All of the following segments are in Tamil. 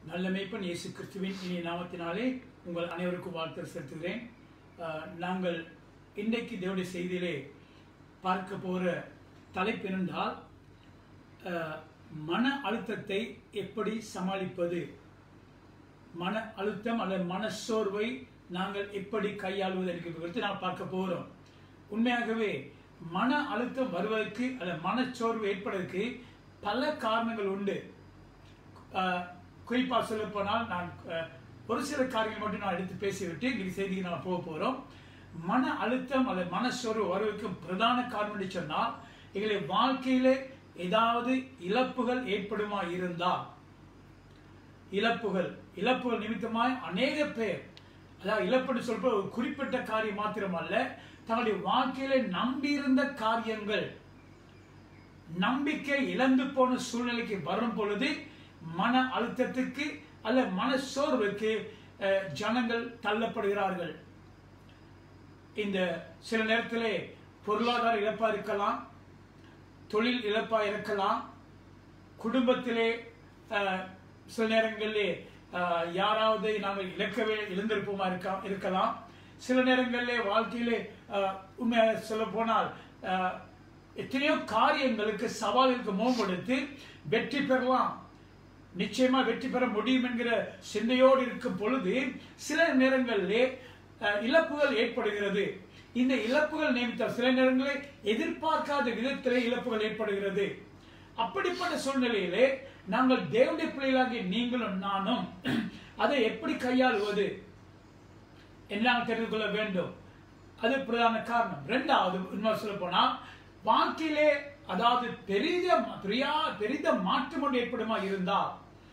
நல்ல மேய்ப்பன் இயேசு கிறிஸ்துவின் இனிய நாமத்தினாலே உங்கள் அனைவருக்கும் வாழ்த்து செலுத்துகிறேன் அஹ், நாங்கள் இன்றைக்கு தேவனுடைய செய்தியிலே பார்க்க போகிற தலைப்பு என்னென்றால் அஹ், மன அழுத்தத்தை எப்படி சமாளிப்பது மன அழுத்தம் அல்லது மனச்சோர்வை நாங்கள் எப்படி கையாளுவது என்கிறது குறித்து நாம் பார்க்க போகிறோம் உண்மையாகவே மன அழுத்தம் வருவதற்கு அல்லது மனச்சோர்வு ஏற்படுவதற்கு பல காரணங்கள் உண்டு குறிப்பாக சொல்ல போனால் நான் அஹ், ஒரு சில காரியங்கள் மட்டும் நான் எடுத்து பேசிவிட்டு இன்னைக்கு செய்திக்கு நான் போக போகிறோம் மன அழுத்தம் அல்லது மனச்சோர்வு வருவதற்கு பிரதான காரணம் என்று சொன்னால் எங்களை வாழ்க்கையிலே ஏதாவது இழப்புகள் ஏற்படுமா இருந்தால் இழப்புகள் இழப்புகள் நிமித்தமாய் அநேக பேர் அதாவது இழப்புன்னு சொல்ற ஒரு குறிப்பிட்ட காரியம் மாத்திரமல்ல தங்களுடைய வாழ்க்கையில நம்பியிருந்த காரியங்கள் நம்பிக்கை இழந்து போன சூழ்நிலைக்கு வரும் பொழுது மன அழுத்தத்துக்கு அல்ல மன சோர்வுக்கு அஹ், ஜனங்கள் தள்ளப்படுகிறார்கள் இந்த சில நேரத்திலே பொருளாதார இழப்பா இருக்கலாம் தொழில் இழப்பா இருக்கலாம் குடும்பத்திலே அஹ், சில நேரங்களிலே அஹ், யாராவது நாங்கள் இழக்கவே இழந்திருப்போமா இருக்கா இருக்கலாம் சில நேரங்களிலே வாழ்க்கையிலே அஹ், உண்மையாக சொல்ல போனால் அஹ், எத்தனையோ காரியங்களுக்கு சவாலுக்கு முகம் கொடுத்து வெற்றி பெறலாம் நிச்சயமா வெற்றி பெற முடியும் என்கிற சிந்தையோடு இருக்கும் பொழுது சில நேரங்களிலே அஹ், இழப்புகள் ஏற்படுகிறது இந்த இழப்புகள் நியமித்த சில நேரங்களில் எதிர்பார்க்காத விதத்திலே இழப்புகள் ஏற்படுகிறது அப்படிப்பட்ட சூழ்நிலையிலே நாங்கள் தேவனுடைய பிள்ளைகளாகிய நீங்களும் நானும் அதை எப்படி கையாளுவது எல்லாம் தெரிந்து கொள்ள வேண்டும் அது பிரதான காரணம் ரெண்டாவது இன்னொரு சொல்ல போனா வாழ்க்கையிலே அதாவது பெரிய பெரியா பெரித மாற்றம் ஒன்று ஏற்படுமா இருந்தால்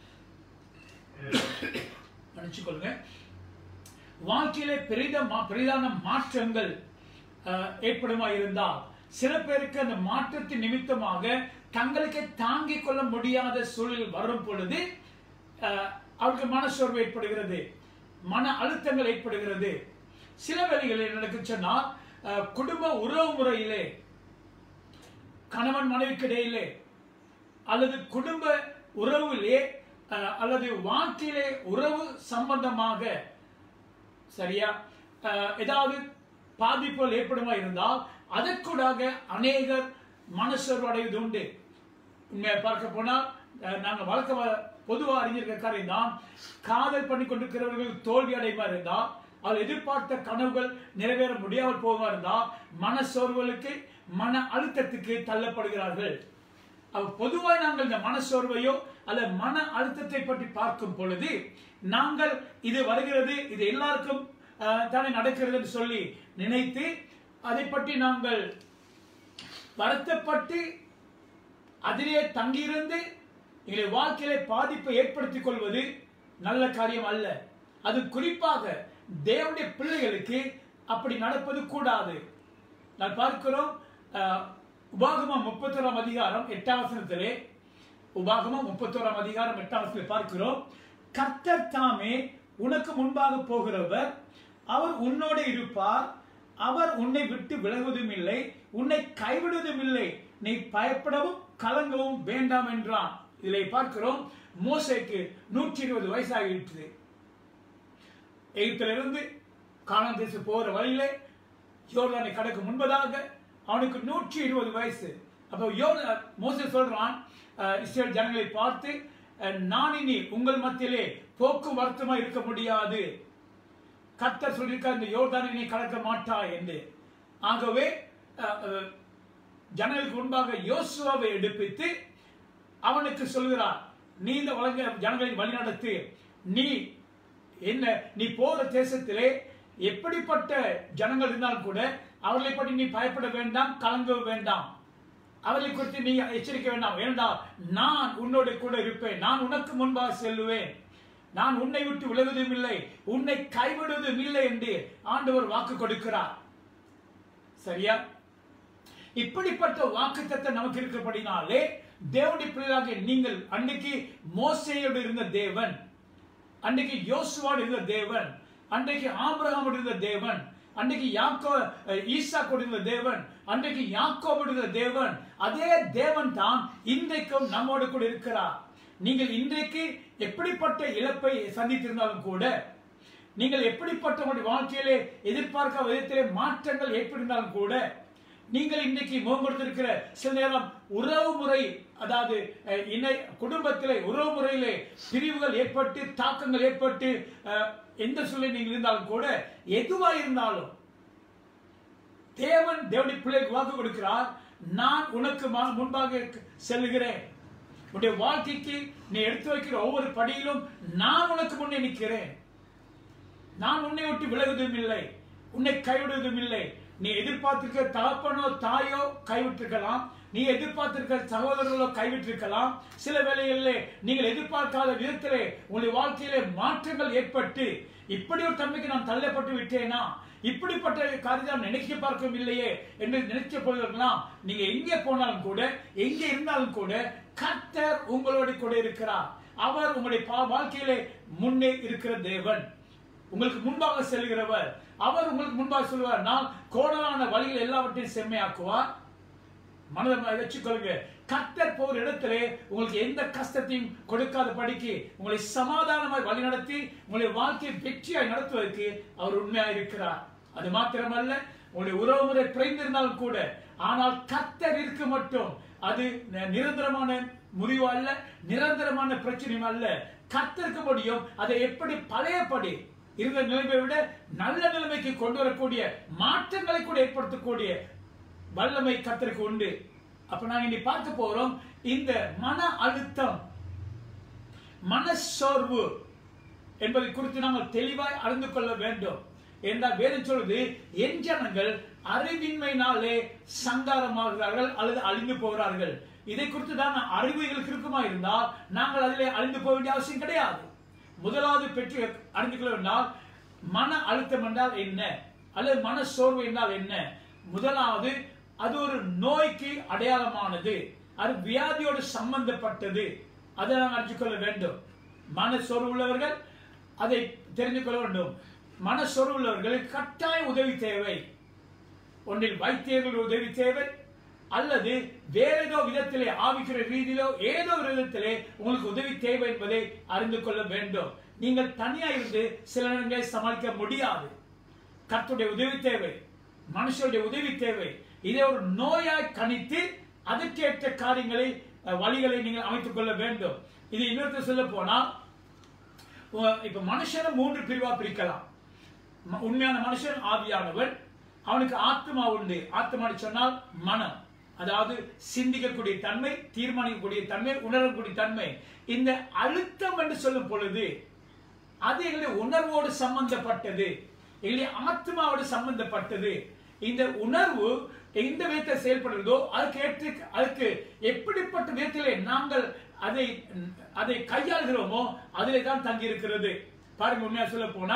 மன்னிச்சுக்கொள்ளுங்க வாழ்க்கையிலே பெரித மா- பெரிதான மாற்றங்கள் அஹ், ஏற்படுமா இருந்தால் சில பேருக்கு அந்த மாற்றத்தின் நிமித்தமாக தங்களுக்கு தாங்கிக் கொள்ள முடியாத சூழல் வரும் பொழுது அஹ், அவருக்கு மனசோர்வு ஏற்படுகிறது மன அழுத்தங்கள் ஏற்படுகிறது சில வேளைகளில் எனக்கு சொன்னால் அஹ், குடும்ப உறவு முறையிலே கணவன் மனைவிக்கு இடையிலே அல்லது குடும்ப உறவிலே அஹ், அல்லது வாழ்க்கையிலே உறவு சம்பந்தமாக சரியா அஹ், ஏதாவது பாதிப்புகள் ஏற்படுமா இருந்தால் அதற்கூடாக அநேகர் மனசோர்வு அடைவது உண்டு உண்மையை பார்க்க போனால் அஹ், நாங்கள் வழக்க வ- பொதுவா அறிஞர்கள் காரியம் தான் காதல் பண்ணி கொண்டிருக்கிறவர்கள் தோல்வி அடைமா இருந்தால் அவர் எதிர்பார்த்த கனவுகள் நிறைவேற முடியாமல் போகுமா இருந்தால் மனசோர்வுகளுக்கு மன அழுத்தத்துக்கு தள்ளப்படுகிறார்கள் அவ பொதுவாக நாங்கள் இந்த மனசோர்வையோ அல்ல மன அழுத்தத்தை பற்றி பார்க்கும் பொழுது நாங்கள் இது வருகிறது இது எல்லாருக்கும் அஹ், தானே நடக்கிறது என்று சொல்லி நினைத்து அதை பற்றி நாங்கள் வருத்தப்பட்டு அதிலே தங்கியிருந்து எங்களை வாழ்க்கையிலே பாதிப்பை ஏற்படுத்திக் கொள்வது நல்ல காரியம் அல்ல அது குறிப்பாக தேவனுடைய பிள்ளைகளுக்கு அப்படி நடப்பது கூடாது நான் பார்க்கிறோம் அஹ், உபாகமம் முப்பத்தோராம் அதிகாரம் எட்டாம் வசனத்திலே உபாகமம் முப்பத்தோராம் அதிகாரம் எட்டாம் வசனத்திலே பார்க்கிறோம் கர்த்தர் தாமே உனக்கு முன்பாக போகிறவர் அவர் உன்னோடு இருப்பார் அவர் உன்னை விட்டு விலகுவதும் இல்லை உன்னை கைவிடுவதும் இல்லை நீ பயப்படவும் கலங்கவும் வேண்டாம் என்றான் இதிலே பார்க்கிறோம் மோசேக்கு நூற்றி இருபது வயசாகிவிட்டது எகிப்திலிருந்து கானான் தேசம் போகிற வழியிலே யோர்தானை கடக்க முன்பதாக அவனுக்கு நூற்றி இருபது வயசு அப்போ யோர் மோசே சொல்றான் அஹ், இஸ்ரேல் ஜனங்களை பார்த்து அஹ், நான் இனி உங்கள் மத்தியிலே போக்குவரத்துமா இருக்க முடியாது கர்த்தர் சொல்லியிருக்கார் இந்த யோர்தானை நீ கடக்க மாட்டாய் என்று ஆகவே அஹ், அஹ், ஜனங்களுக்கு முன்பாக யோசுவாவை எடுப்பித்து அவனுக்கு சொல்கிறார் நீ இந்த வழங்க ஜனங்களை வழிநடத்து நீ என்ன நீ போற தேசத்திலே எப்படிப்பட்ட ஜனங்கள் இருந்தாலும் கூட அவர்களை பற்றி நீ பயப்பட வேண்டாம் கலங்க வேண்டாம் அவர்களை குறித்து நீ எச்சரிக்க வேண்டாம் வேண்டாம் நான் உன்னோட கூட இருப்பேன் நான் உனக்கு முன்பாக செல்லுவேன் நான் உன்னை விட்டு விலகுவதும் இல்லை உன்னை கைவிடுவதும் இல்லை என்று ஆண்டவர் வாக்கு கொடுக்கிறார் சரியா இப்படிப்பட்ட வாக்குத்தத்தை நமக்கு இருக்கிறபடினாலே தேவனுடைய பிள்ளைகளாகிய நீங்கள் அன்னைக்கு மோசையோடு இருந்த தேவன் அன்றைக்கு யோசுவாடு இருந்த தேவன் அன்றைக்கு ஆபிரகாமோடு இருந்த தேவன் அன்றைக்கு யாக்கோ அஹ், ஈசாக்கோடு இருந்த தேவன் அன்றைக்கு யாக்கோபோடு இருந்த தேவன் அதே தேவன் தான் இன்றைக்கும் நம்மோடு கூட இருக்கிறார் நீங்கள் இன்றைக்கு எப்படிப்பட்ட இழப்பை சந்தித்திருந்தாலும் கூட நீங்கள் எப்படிப்பட்ட உங்களுடைய வாழ்க்கையிலே எதிர்பார்க்க விதத்திலே மாற்றங்கள் ஏற்பட்டிருந்தாலும் கூட நீங்கள் இன்னைக்கு முகப்படுத்திருக்கிற சில நேரம் உறவு முறை அதாவது அஹ், இணை குடும்பத்திலே உறவு முறையிலே பிரிவுகள் ஏற்பட்டு தாக்கங்கள் ஏற்பட்டு அஹ், எந்த சூழ்நிலை நீங்கள் இருந்தாலும் கூட எதுவா இருந்தாலும் தேவன் தேவனுடைய பிள்ளைக்கு வாக்கு கொடுக்கிறார் நான் உனக்கு மா- முன்பாக செல்கிறேன் உன்னுடைய வாழ்க்கைக்கு நீ எடுத்து வைக்கிற ஒவ்வொரு படியிலும் நான் உனக்கு முன்னே நிற்கிறேன் நான் உன்னை விட்டு விலகுவதும் இல்லை உன்னை கைவிடுவதும் இல்லை நீ எதிர்பார்த்திருக்கிற தகப்பனோ தாயோ கைவிட்டிருக்கலாம் நீ எதிர்பார்த்திருக்கிற சகோதரர்களோ கைவிட்டிருக்கலாம் சில வேளைகளிலே நீங்கள் எதிர்பார்க்காத விதத்திலே உங்களுடைய வாழ்க்கையிலே மாற்றங்கள் ஏற்பட்டு இப்படி ஒரு தன்மைக்கு நான் தள்ளப்பட்டு விட்டேனா இப்படிப்பட்ட காரியம் நினைக்க பார்க்கவும் இல்லையே என்று நினைச்ச பொழுதெல்லாம் நீங்க எங்கே போனாலும் கூட எங்கே இருந்தாலும் கூட கர்த்தர் உங்களோட கூட இருக்கிறார் அவர் உங்களுடைய பா- வாழ்க்கையிலே முன்னே இருக்கிற தேவன் உங்களுக்கு முன்பாக செல்கிறவர் அவர் உங்களுக்கு முன்பாக சொல்லுவார் நான் கோடலான வழிகள் எல்லாவற்றையும் செம்மையாக்குவார் மனதை வச்சுக்கொள்ளுங்க கர்த்தர் போகிற இடத்திலே உங்களுக்கு எந்த கஷ்டத்தையும் கொடுக்காத படிக்கு உங்களை சமாதானமாய் வழிநடத்தி உங்களுடைய வாழ்க்கையை வெற்றியாய் நடத்துவதற்கு அவர் உண்மையாக இருக்கிறார் அது மாத்திரமல்ல உங்களுடைய உறவு முறை பிரிந்திருந்தாலும் கூட ஆனால் கர்த்தர் இருக்க மட்டும் அது ந- நிரந்தரமான முறிவு அல்ல நிரந்தரமான பிரச்சனையும் அல்ல கர்த்தருக்கு முடியும் அதை எப்படி பழையபடி இருந்த நிலைமையை விட நல்ல நிலைமைக்கு கொண்டு வரக்கூடிய மாற்றங்களை கூட ஏற்படுத்தக்கூடிய வல்லமை கர்த்தருக்கு உண்டு அப்ப நாங்க இன்னைக்கு பார்க்க போறோம் இந்த மன அழுத்தம் மனச்சோர்வு என்பதை குறித்து நாங்கள் தெளிவாய் அறிந்து கொள்ள வேண்டும் என்றால் வேதம் சொல்வது என் ஜனங்கள் அறிவின்மையினாலே சங்காரமாகிறார்கள் அல்லது அழிந்து போகிறார்கள் இதை குறித்து தான் அறிவு எங்களுக்கு இருக்குமா இருந்தால் நாங்கள் அதிலே அழிந்து போக வேண்டிய அவசியம் கிடையாது முதலாவது பெற்று அறிந்து கொள்ள வேண்டால் மன அழுத்தம் என்றால் என்ன அல்லது மன சோர்வு என்றால் என்ன முதலாவது அது ஒரு நோய்க்கு அடையாளமானது அது வியாதியோடு சம்பந்தப்பட்டது அதை நாம் அறிந்து கொள்ள வேண்டும் மன சோர்வு உள்ளவர்கள் அதை தெரிந்து கொள்ள வேண்டும் மன சோர்வு உள்ளவர்களுக்கு கட்டாய உதவி தேவை ஒன்றில் வைத்தியர்கள் உதவி தேவை அல்லது வேற ஏதோ விதத்திலே ஆவிக்கிற ரீதியிலோ ஏதோ ஒரு விதத்திலே உங்களுக்கு உதவி தேவை என்பதை அறிந்து கொள்ள வேண்டும் நீங்கள் தனியா இருந்து சில நேரங்களை சமாளிக்க முடியாது கர்த்தருடைய உதவி தேவை மனுஷருடைய உதவி தேவை இதை ஒரு நோயாய் கணித்து அதற்கேற்ற காரியங்களை அஹ், வழிகளை நீங்கள் அமைத்துக் கொள்ள வேண்டும் இது இன்னொருத்தர் சொல்ல போனால் உ- இப்ப மனுஷனை மூன்று பிரிவா பிரிக்கலாம் ம- உண்மையான மனுஷன் ஆவியானவன் அவனுக்கு ஆத்மா உண்டு ஆத்மான்னு சொன்னால் மனம் அதாவது சிந்திக்கக்கூடிய தன்மை தீர்மானிக்கக்கூடிய தன்மை உணரக்கூடிய தன்மை இந்த அழுத்தம் என்று சொல்லும் பொழுது அது எங்களுடைய உணர்வோடு சம்பந்தப்பட்டது எங்களுடைய ஆத்மாவோடு சம்பந்தப்பட்டது இந்த உணர்வு எந்த விதத்தை செயல்படுறதோ அதுக்கு ஏற்று அதுக்கு எப்படிப்பட்ட விதத்திலே நாங்கள் அதை அதை கையாளுகிறோமோ அதிலே தான் தங்கி இருக்கிறது பாருங்க உண்மையா சொல்ல போனா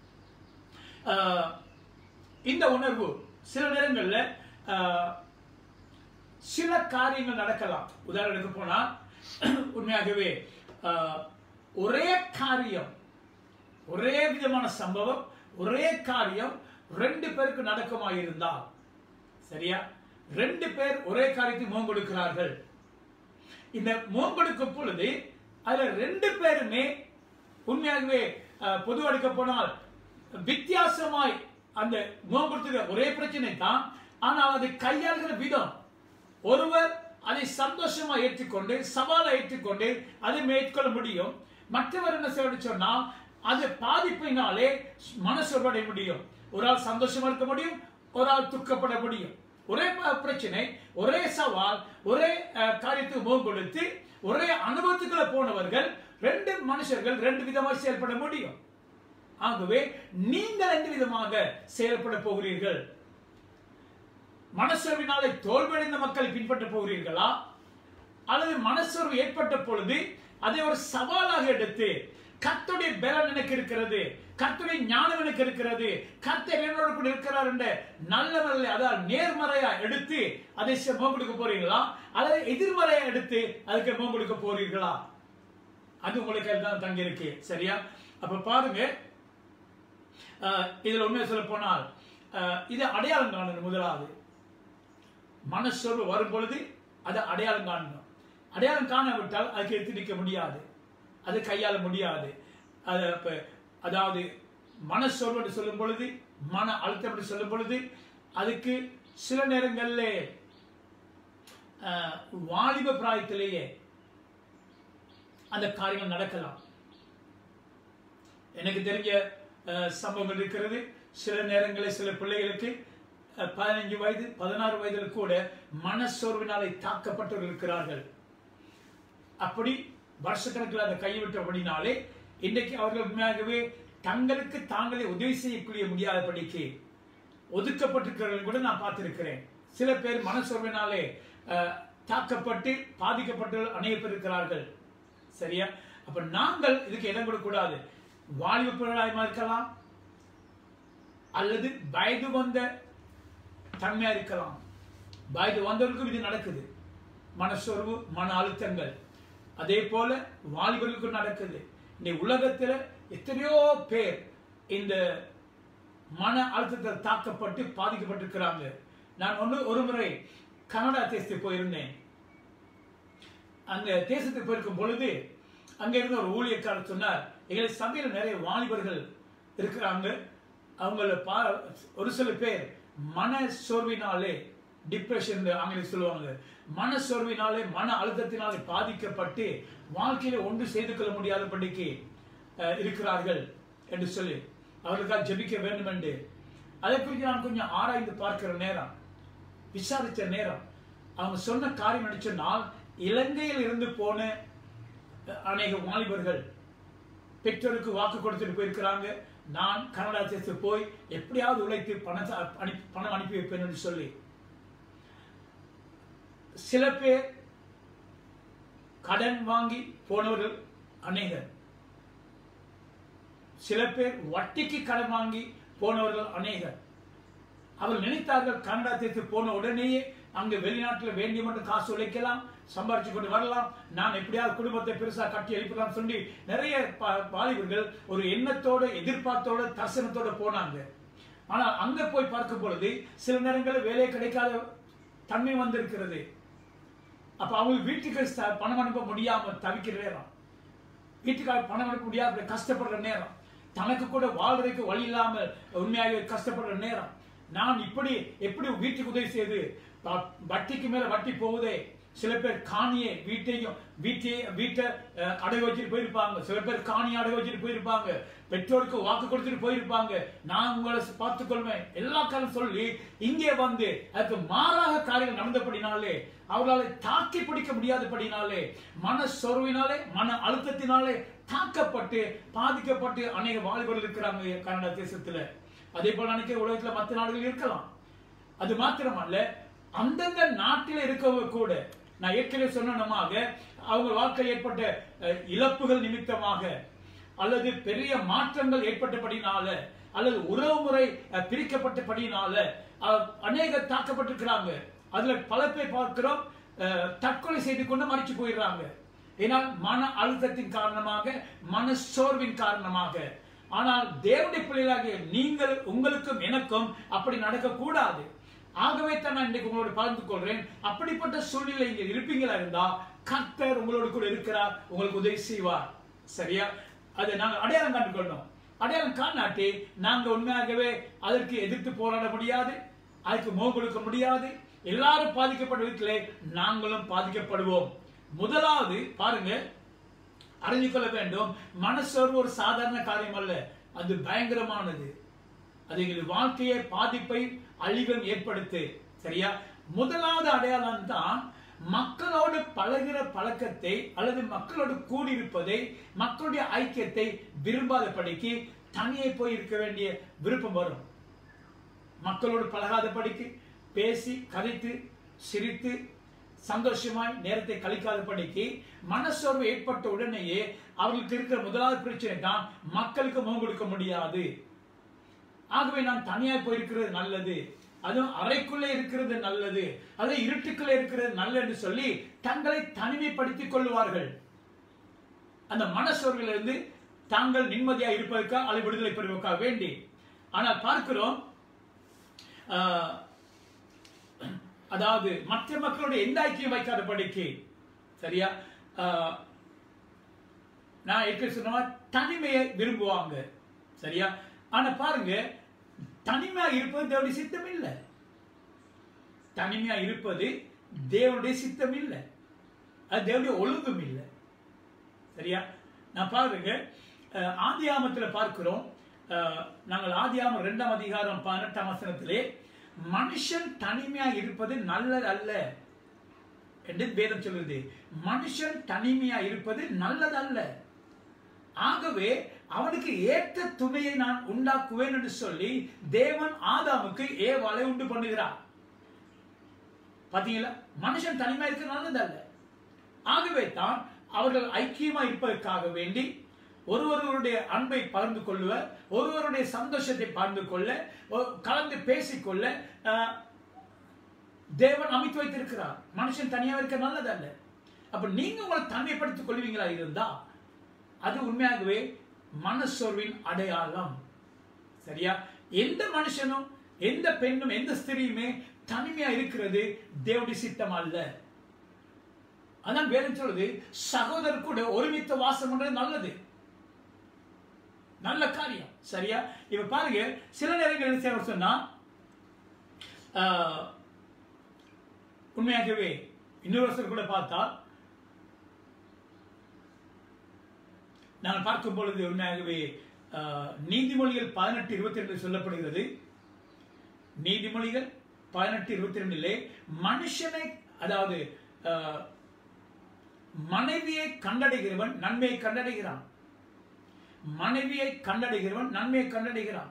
ஆஹ், இந்த உணர்வு சில நேரங்கள்ல ஆஹ், சில காரியங்கள் நடக்கலாம் உதாரணத்துக்கு போனா உண்மையாகவே ஆஹ், ஒரே காரியம் ஒரே விதமான சம்பவம் ஒரே காரியம் ரெண்டு பேருக்கு நடக்குமா இருந்தால் சரியா ரெண்டு பேர் ஒரே காரியத்துக்கு முகம் கொடுக்கிறார்கள் இந்த முகம் கொடுக்கும் பொழுது அதுல ரெண்டு பேருமே உண்மையாகவே அஹ், பொதுவா எடுக்க போனால் வித்தியாசமாய் அந்த முகம் கொடுத்துக்கிற ஒரே பிரச்சனை தான் ஆனால் அதை கையாளுகிற விதம் ஒருவர் அதை சந்தோஷமா ஏற்றுக்கொண்டு சவாலை ஏற்றுக்கொண்டு அதை மேற்கொள்ள முடியும் மற்றவர் என்ன செய்ய சொன்னா அது பாதிப்பினாலே மனசொருவடைய முடியும் ஒரு ஆள் சந்தோஷமா இருக்க முடியும் ஒரு ஆள் துக்கப்பட முடியும் ஒரே ப- பிரச்சனை ஒரே சவால் ஒரே அஹ், காரியத்துக்கு முகம் கொடுத்து ஒரே அனுபவத்துக்குள்ள போனவர்கள் ரெண்டு மனுஷர்கள் ரெண்டு விதமாக செயல்பட முடியும் ஆகவே நீங்கள் எந்த விதமாக செயல்பட போகிறீர்கள் மனசோர்வினாலே தோல்வியடைந்த மக்களை பின்பற்ற போகிறீர்களா அல்லது மனசோர்வு ஏற்பட்ட பொழுது அதை ஒரு சவாலாக எடுத்து கர்த்தருடைய பலன் எனக்கு இருக்கிறது கர்த்தருடைய ஞானம் எனக்கு இருக்கிறது கர்த்தர் என்னோட கூட இருக்கிறார் என்ற நல்ல நல்ல அதாவது நேர்மறையா எடுத்து அதை செ- முகம் கொடுக்க போறீங்களா அல்லது எதிர்மறையா எடுத்து அதுக்கு முகம் கொடுக்க போறீர்களா அது உங்களுக்கு கையில் தான் தங்கி இருக்கு சரியா அப்ப பாருங்க அஹ், இதுல உண்மையை சொல்ல போனால் அஹ், இது அடையாளம் காணணும் முதலாவது மனசோர்வு வரும் பொழுது அதை அடையாளம் காணணும் அடையாளம் காணவிட்டால் அதுக்கு எடுத்து நிற்க முடியாது அது கையாள முடியாது அது அப்ப அதாவது மன சோர்வு என்று சொல்லும் பொழுது மன அழுத்தம் என்று சொல்லும் பொழுது அதுக்கு சில நேரங்களில் அஹ், வாலிப பிராயத்திலேயே அந்த காரியங்கள் நடக்கலாம் எனக்கு தெரிஞ்ச அஹ், சம்பவங்கள் இருக்கிறது சில நேரங்களில் சில பிள்ளைகளுக்கு அஹ், பதினஞ்சு வயது பதினாறு வயதில் கூட மனசோர்வினாலே தாக்கப்பட்டவர்கள் இருக்கிறார்கள் அப்படி வருஷக்கணக்கில் அதை கைவிட்டபடினாலே இன்றைக்கு அவர்கள் உண்மையாகவே தங்களுக்கு தாங்களே உதவி செய்யக்கூடிய முடியாதபடிக்கு ஒதுக்கப்பட்டிருக்கிறவர்கள் கூட நான் பார்த்திருக்கிறேன் சில பேர் மனசோர்வினாலே அஹ், தாக்கப்பட்டு பாதிக்கப்பட்டு அநேக பேர் இருக்கிறார்கள் சரியா அப்ப நாங்கள் இதுக்கு இடம் கொடுக்கக்கூடாது வாலிப பிள்ளைகளாக இருக்கலாம் அல்லது வயது வந்த தன்மையா இருக்கலாம் வயது வந்தவர்களுக்கும் இது நடக்குது மனசோர்வு மன அழுத்தங்கள் அதே போல வாலிபர்களுக்கும் நடக்குது இந்த உலகத்துல எத்தனையோ பேர் இந்த மன அழுத்தத்தில் தாக்கப்பட்டு பாதிக்கப்பட்டிருக்கிறாங்க நான் ஒன்று ஒரு முறை கனடா தேசத்துக்கு போயிருந்தேன் அந்த தேசத்துக்கு போயிருக்கும் பொழுது அங்க இருந்த ஒரு ஊழியக்காரர் சொன்னார் எங்களை சபையில் நிறைய வாலிபர்கள் இருக்கிறாங்க அவங்கள பா ஒரு சில பேர் மன சோர்வினாலே டிப்ரெஷன் ஆங்கிலம் சொல்லுவாங்க மன சோர்வினாலே மன அழுத்தத்தினாலே பாதிக்கப்பட்டு வாழ்க்கையில ஒன்று செய்து கொள்ள முடியாதபடிக்கு அஹ், இருக்கிறார்கள் என்று சொல்லி அவர்களுக்காக ஜெபிக்க வேண்டும் என்று அதை குறித்து நான் கொஞ்சம் ஆராய்ந்து பார்க்கிற நேரம் விசாரிச்ச நேரம் அவங்க சொன்ன காரியம் என்ன சொன்னால் இலங்கையில் இருந்து போன அஹ், அநேக வாலிபர்கள் பெற்றோருக்கு வாக்கு கொடுத்துட்டு போயிருக்கிறாங்க நான் கனடா தேசத்துக்கு போய் எப்படியாவது உழைத்து பணத்தை அனுப்பி பணம் அனுப்பி வைப்பேன் என்று சொல்லி சில பேர் கடன் வாங்கி போனவர்கள் அநேகர் சில பேர் வட்டிக்கு கடன் வாங்கி போனவர்கள் அநேகர் அவர் நினைத்தார்கள் கனடா தேசத்துக்கு போன உடனேயே அங்க வெளிநாட்டுல வேண்டிய மட்டும் காசு உழைக்கலாம் சம்பாரிச்சு கொண்டு வரலாம் நான் எப்படியாவது குடும்பத்தை பெருசா கட்டி எழுப்பலாம் சொல்லி நிறைய பா- வாலிபர்கள் ஒரு எண்ணத்தோட எதிர்பார்த்தோட தரிசனத்தோட போனாங்க ஆனால் அங்க போய் பார்க்கும் பொழுது சில நேரங்களில் வேலை கிடைக்காத தன்மை வந்திருக்கிறது அப்ப அவங்க வீட்டுக்கு ச- பணம் அனுப்ப முடியாம தவிக்கிற நேரம் வீட்டுக்காக பணம் அனுப்ப முடியாத கஷ்டப்படுற நேரம் தனக்கு கூட வாழ்றதுக்கு வழி இல்லாமல் உண்மையாக கஷ்டப்படுற நேரம் நான் இப்படி எப்படி வீட்டுக்கு உதவி செய்து ப- வட்டிக்கு மேல வட்டி போகுதே சில பேர் காணியை வீட்டையும் வீட்டையே வீட்டை அஹ், அடகு வச்சுட்டு போயிருப்பாங்க சில பேர் காணியை அடகு வச்சுட்டு போயிருப்பாங்க பெற்றோருக்கு வாக்கு கொடுத்துட்டு போயிருப்பாங்க நான் உங்களை பார்த்துக் கொள்வேன் எல்லா காலம் சொல்லி இங்கே வந்து அதுக்கு மாறாக காரியங்கள் நடந்தபடினாலே அவர்களால் தாக்கி பிடிக்க முடியாதபடினாலே மன சோர்வினாலே மன அழுத்தத்தினாலே தாக்கப்பட்டு பாதிக்கப்பட்டு அநேக வாலிபர்கள் இருக்கிறாங்க கனடா தேசத்துல அதே போல நினைக்கிற உலகத்துல மற்ற நாடுகள் இருக்கலாம் அது மாத்திரமல்ல அந்தந்த நாட்டில் இருக்கவங்க கூட நான் ஏற்கனவே சொன்னமாக அவங்க வாழ்க்கையில் ஏற்பட்ட அஹ், இழப்புகள் நிமித்தமாக அல்லது பெரிய மாற்றங்கள் ஏற்பட்டபடினால அல்லது உறவுமுறை அஹ், பிரிக்கப்பட்டபடினால அஹ், அநேகர் தாக்கப்பட்டிருக்கிறாங்க அதுல பல பேர் பார்க்கிறோம் அஹ், தற்கொலை செய்து கொண்டு மறிச்சு போயிடுறாங்க ஏனால் மன அழுத்தத்தின் காரணமாக மன சோர்வின் காரணமாக ஆனால் தேவனுடைய பிள்ளைகளாகிய நீங்கள் உங்களுக்கும் எனக்கும் அப்படி நடக்கக்கூடாது ஆகவே தான் நான் இன்றைக்கு உங்களோட பகிர்ந்து கொள்றேன் அப்படிப்பட்ட சூழ்நிலை இங்க இருப்பீங்களா இருந்தா கர்த்தர் உங்களோட கூட இருக்கிறார் உங்களுக்கு உதவி செய்வார் சரியா அதை நாங்கள் அடையாளம் கண்டுக்கொள்ளணும் அடையாளம் காணாட்டி நாங்க உண்மையாகவே அதற்கு எதிர்த்து போராட முடியாது அதுக்கு முகம் கொடுக்க முடியாது எல்லாரும் பாதிக்கப்பட்ட வீட்டிலே நாங்களும் பாதிக்கப்படுவோம் முதலாவது பாருங்க அறிந்து கொள்ள வேண்டும் மனசோர்வு ஒரு சாதாரண காரியம் அல்ல அது பயங்கரமானது அது எங்கள் வாழ்க்கையை பாதிப்பை அழிவும் ஏற்படுத்து சரியா முதலாவது அடையாளம் தான் மக்களோடு பழகிற பழக்கத்தை அல்லது மக்களோடு கூடியிருப்பதை மக்களுடைய ஐக்கியத்தை விரும்பாதபடிக்கு தனியே போய் இருக்க வேண்டிய விருப்பம் வரும் மக்களோடு பழகாதபடிக்கு பேசி கதைத்து சிரித்து சந்தோஷமாய் நேரத்தை கழிக்காதபடிக்கு மனசோர்வு ஏற்பட்ட உடனேயே அவர்களுக்கு இருக்கிற முதலாவது பிரச்சனை தான் மக்களுக்கு முகம் கொடுக்க முடியாது ஆகவே நாம் தனியாய் போயிருக்கிறது நல்லது அதுவும் அறைக்குள்ளே இருக்கிறது நல்லது அது இருட்டுக்குள்ளே இருக்கிறது நல்லது என்று சொல்லி தங்களை தனிமைப்படுத்திக் கொள்வார்கள் அந்த மனசோர்விலிருந்து தாங்கள் நிம்மதியாக இருப்பதற்காக அல்லது விடுதலை பெறுவதற்காக வேண்டி ஆனால் பார்க்கிறோம் ஆஹ், அதாவது மற்ற மக்களோட எந்த ஐக்கியம் வைக்காத படிக்கு சரியா ஆஹ், நான் ஏற்கனவே சொன்ன மாதிரி தனிமையை விரும்புவாங்க சரியா ஆனா பாருங்க தனிமையா இருப்பது தேவனுடைய சித்தம் இல்லை தனிமையா இருப்பது தேவனுடைய சித்தம் இல்லை அது தேவனுடைய ஒழுங்கும் இல்லை சரியா நான் பாருங்க அஹ், ஆதியாமத்துல பார்க்கிறோம் அஹ், நாங்கள் ஆதியாமம் இரண்டாம் அதிகாரம் பதினெட்டாம் வசனத்திலே மனுஷன் தனிமையா இருப்பது நல்லது அல்ல என்று வேதம் சொல்லுது மனுஷன் தனிமையா இருப்பது நல்லதல்ல ஆகவே அவனுக்கு ஏற்ற துணையை நான் உண்டாக்குவேன் என்று சொல்லி தேவன் ஆதாமுக்கு ஏவாளை உண்டு பண்ணுகிறார் பாத்தீங்களா மனுஷன் தனிமையா இருக்க நல்லதல்ல ஆகவே தான் அவர்கள் ஐக்கியமா இருப்பதற்காக வேண்டி ஒருவருடைய அன்பை பகிர்ந்து கொள்ளுவர் ஒருவருடைய சந்தோஷத்தை பகிர்ந்து கொள்ள ஒ- கலந்து பேசிக்கொள்ள ஆஹ், தேவன் அமைத்து வைத்திருக்கிறார் மனுஷன் தனியாக இருக்க நல்லதல்ல அப்ப நீங்க உங்களை தனிமைப்படுத்திக் கொள்வீங்களா இருந்தா அது உண்மையாகவே மனசோர்வின் அடையாளம் சரியா எந்த மனுஷனும் எந்த பெண்ணும் எந்த ஸ்திரியுமே தனிமையா இருக்கிறது தேவடி சித்தம் அல்ல அதான் வேதம் சொல்லுது சகோதரர் கூட ஒருமித்த வாசம் பண்றது நல்லது நல்ல காரியம் சரியா இப்ப பாருங்க சில நேரங்கள் என்ன செய்யணும் சொன்னா ஆஹ், உண்மையாகவே இன்னொரு வருஷம் கூட பார்த்தா நான் பார்க்கும் பொழுது உண்மையாகவே ஆஹ், நீதிமொழிகள் பதினெட்டு இருபத்தி ரெண்டு சொல்லப்படுகிறது நீதிமொழிகள் பதினெட்டு இருபத்தி ரெண்டிலே மனுஷனை அதாவது ஆஹ், மனைவியை கண்டடைகிறவன் நன்மையை கண்டடைகிறான் மனைவியை கண்டடைகிறவன் நன்மையை கண்டடைகிறான்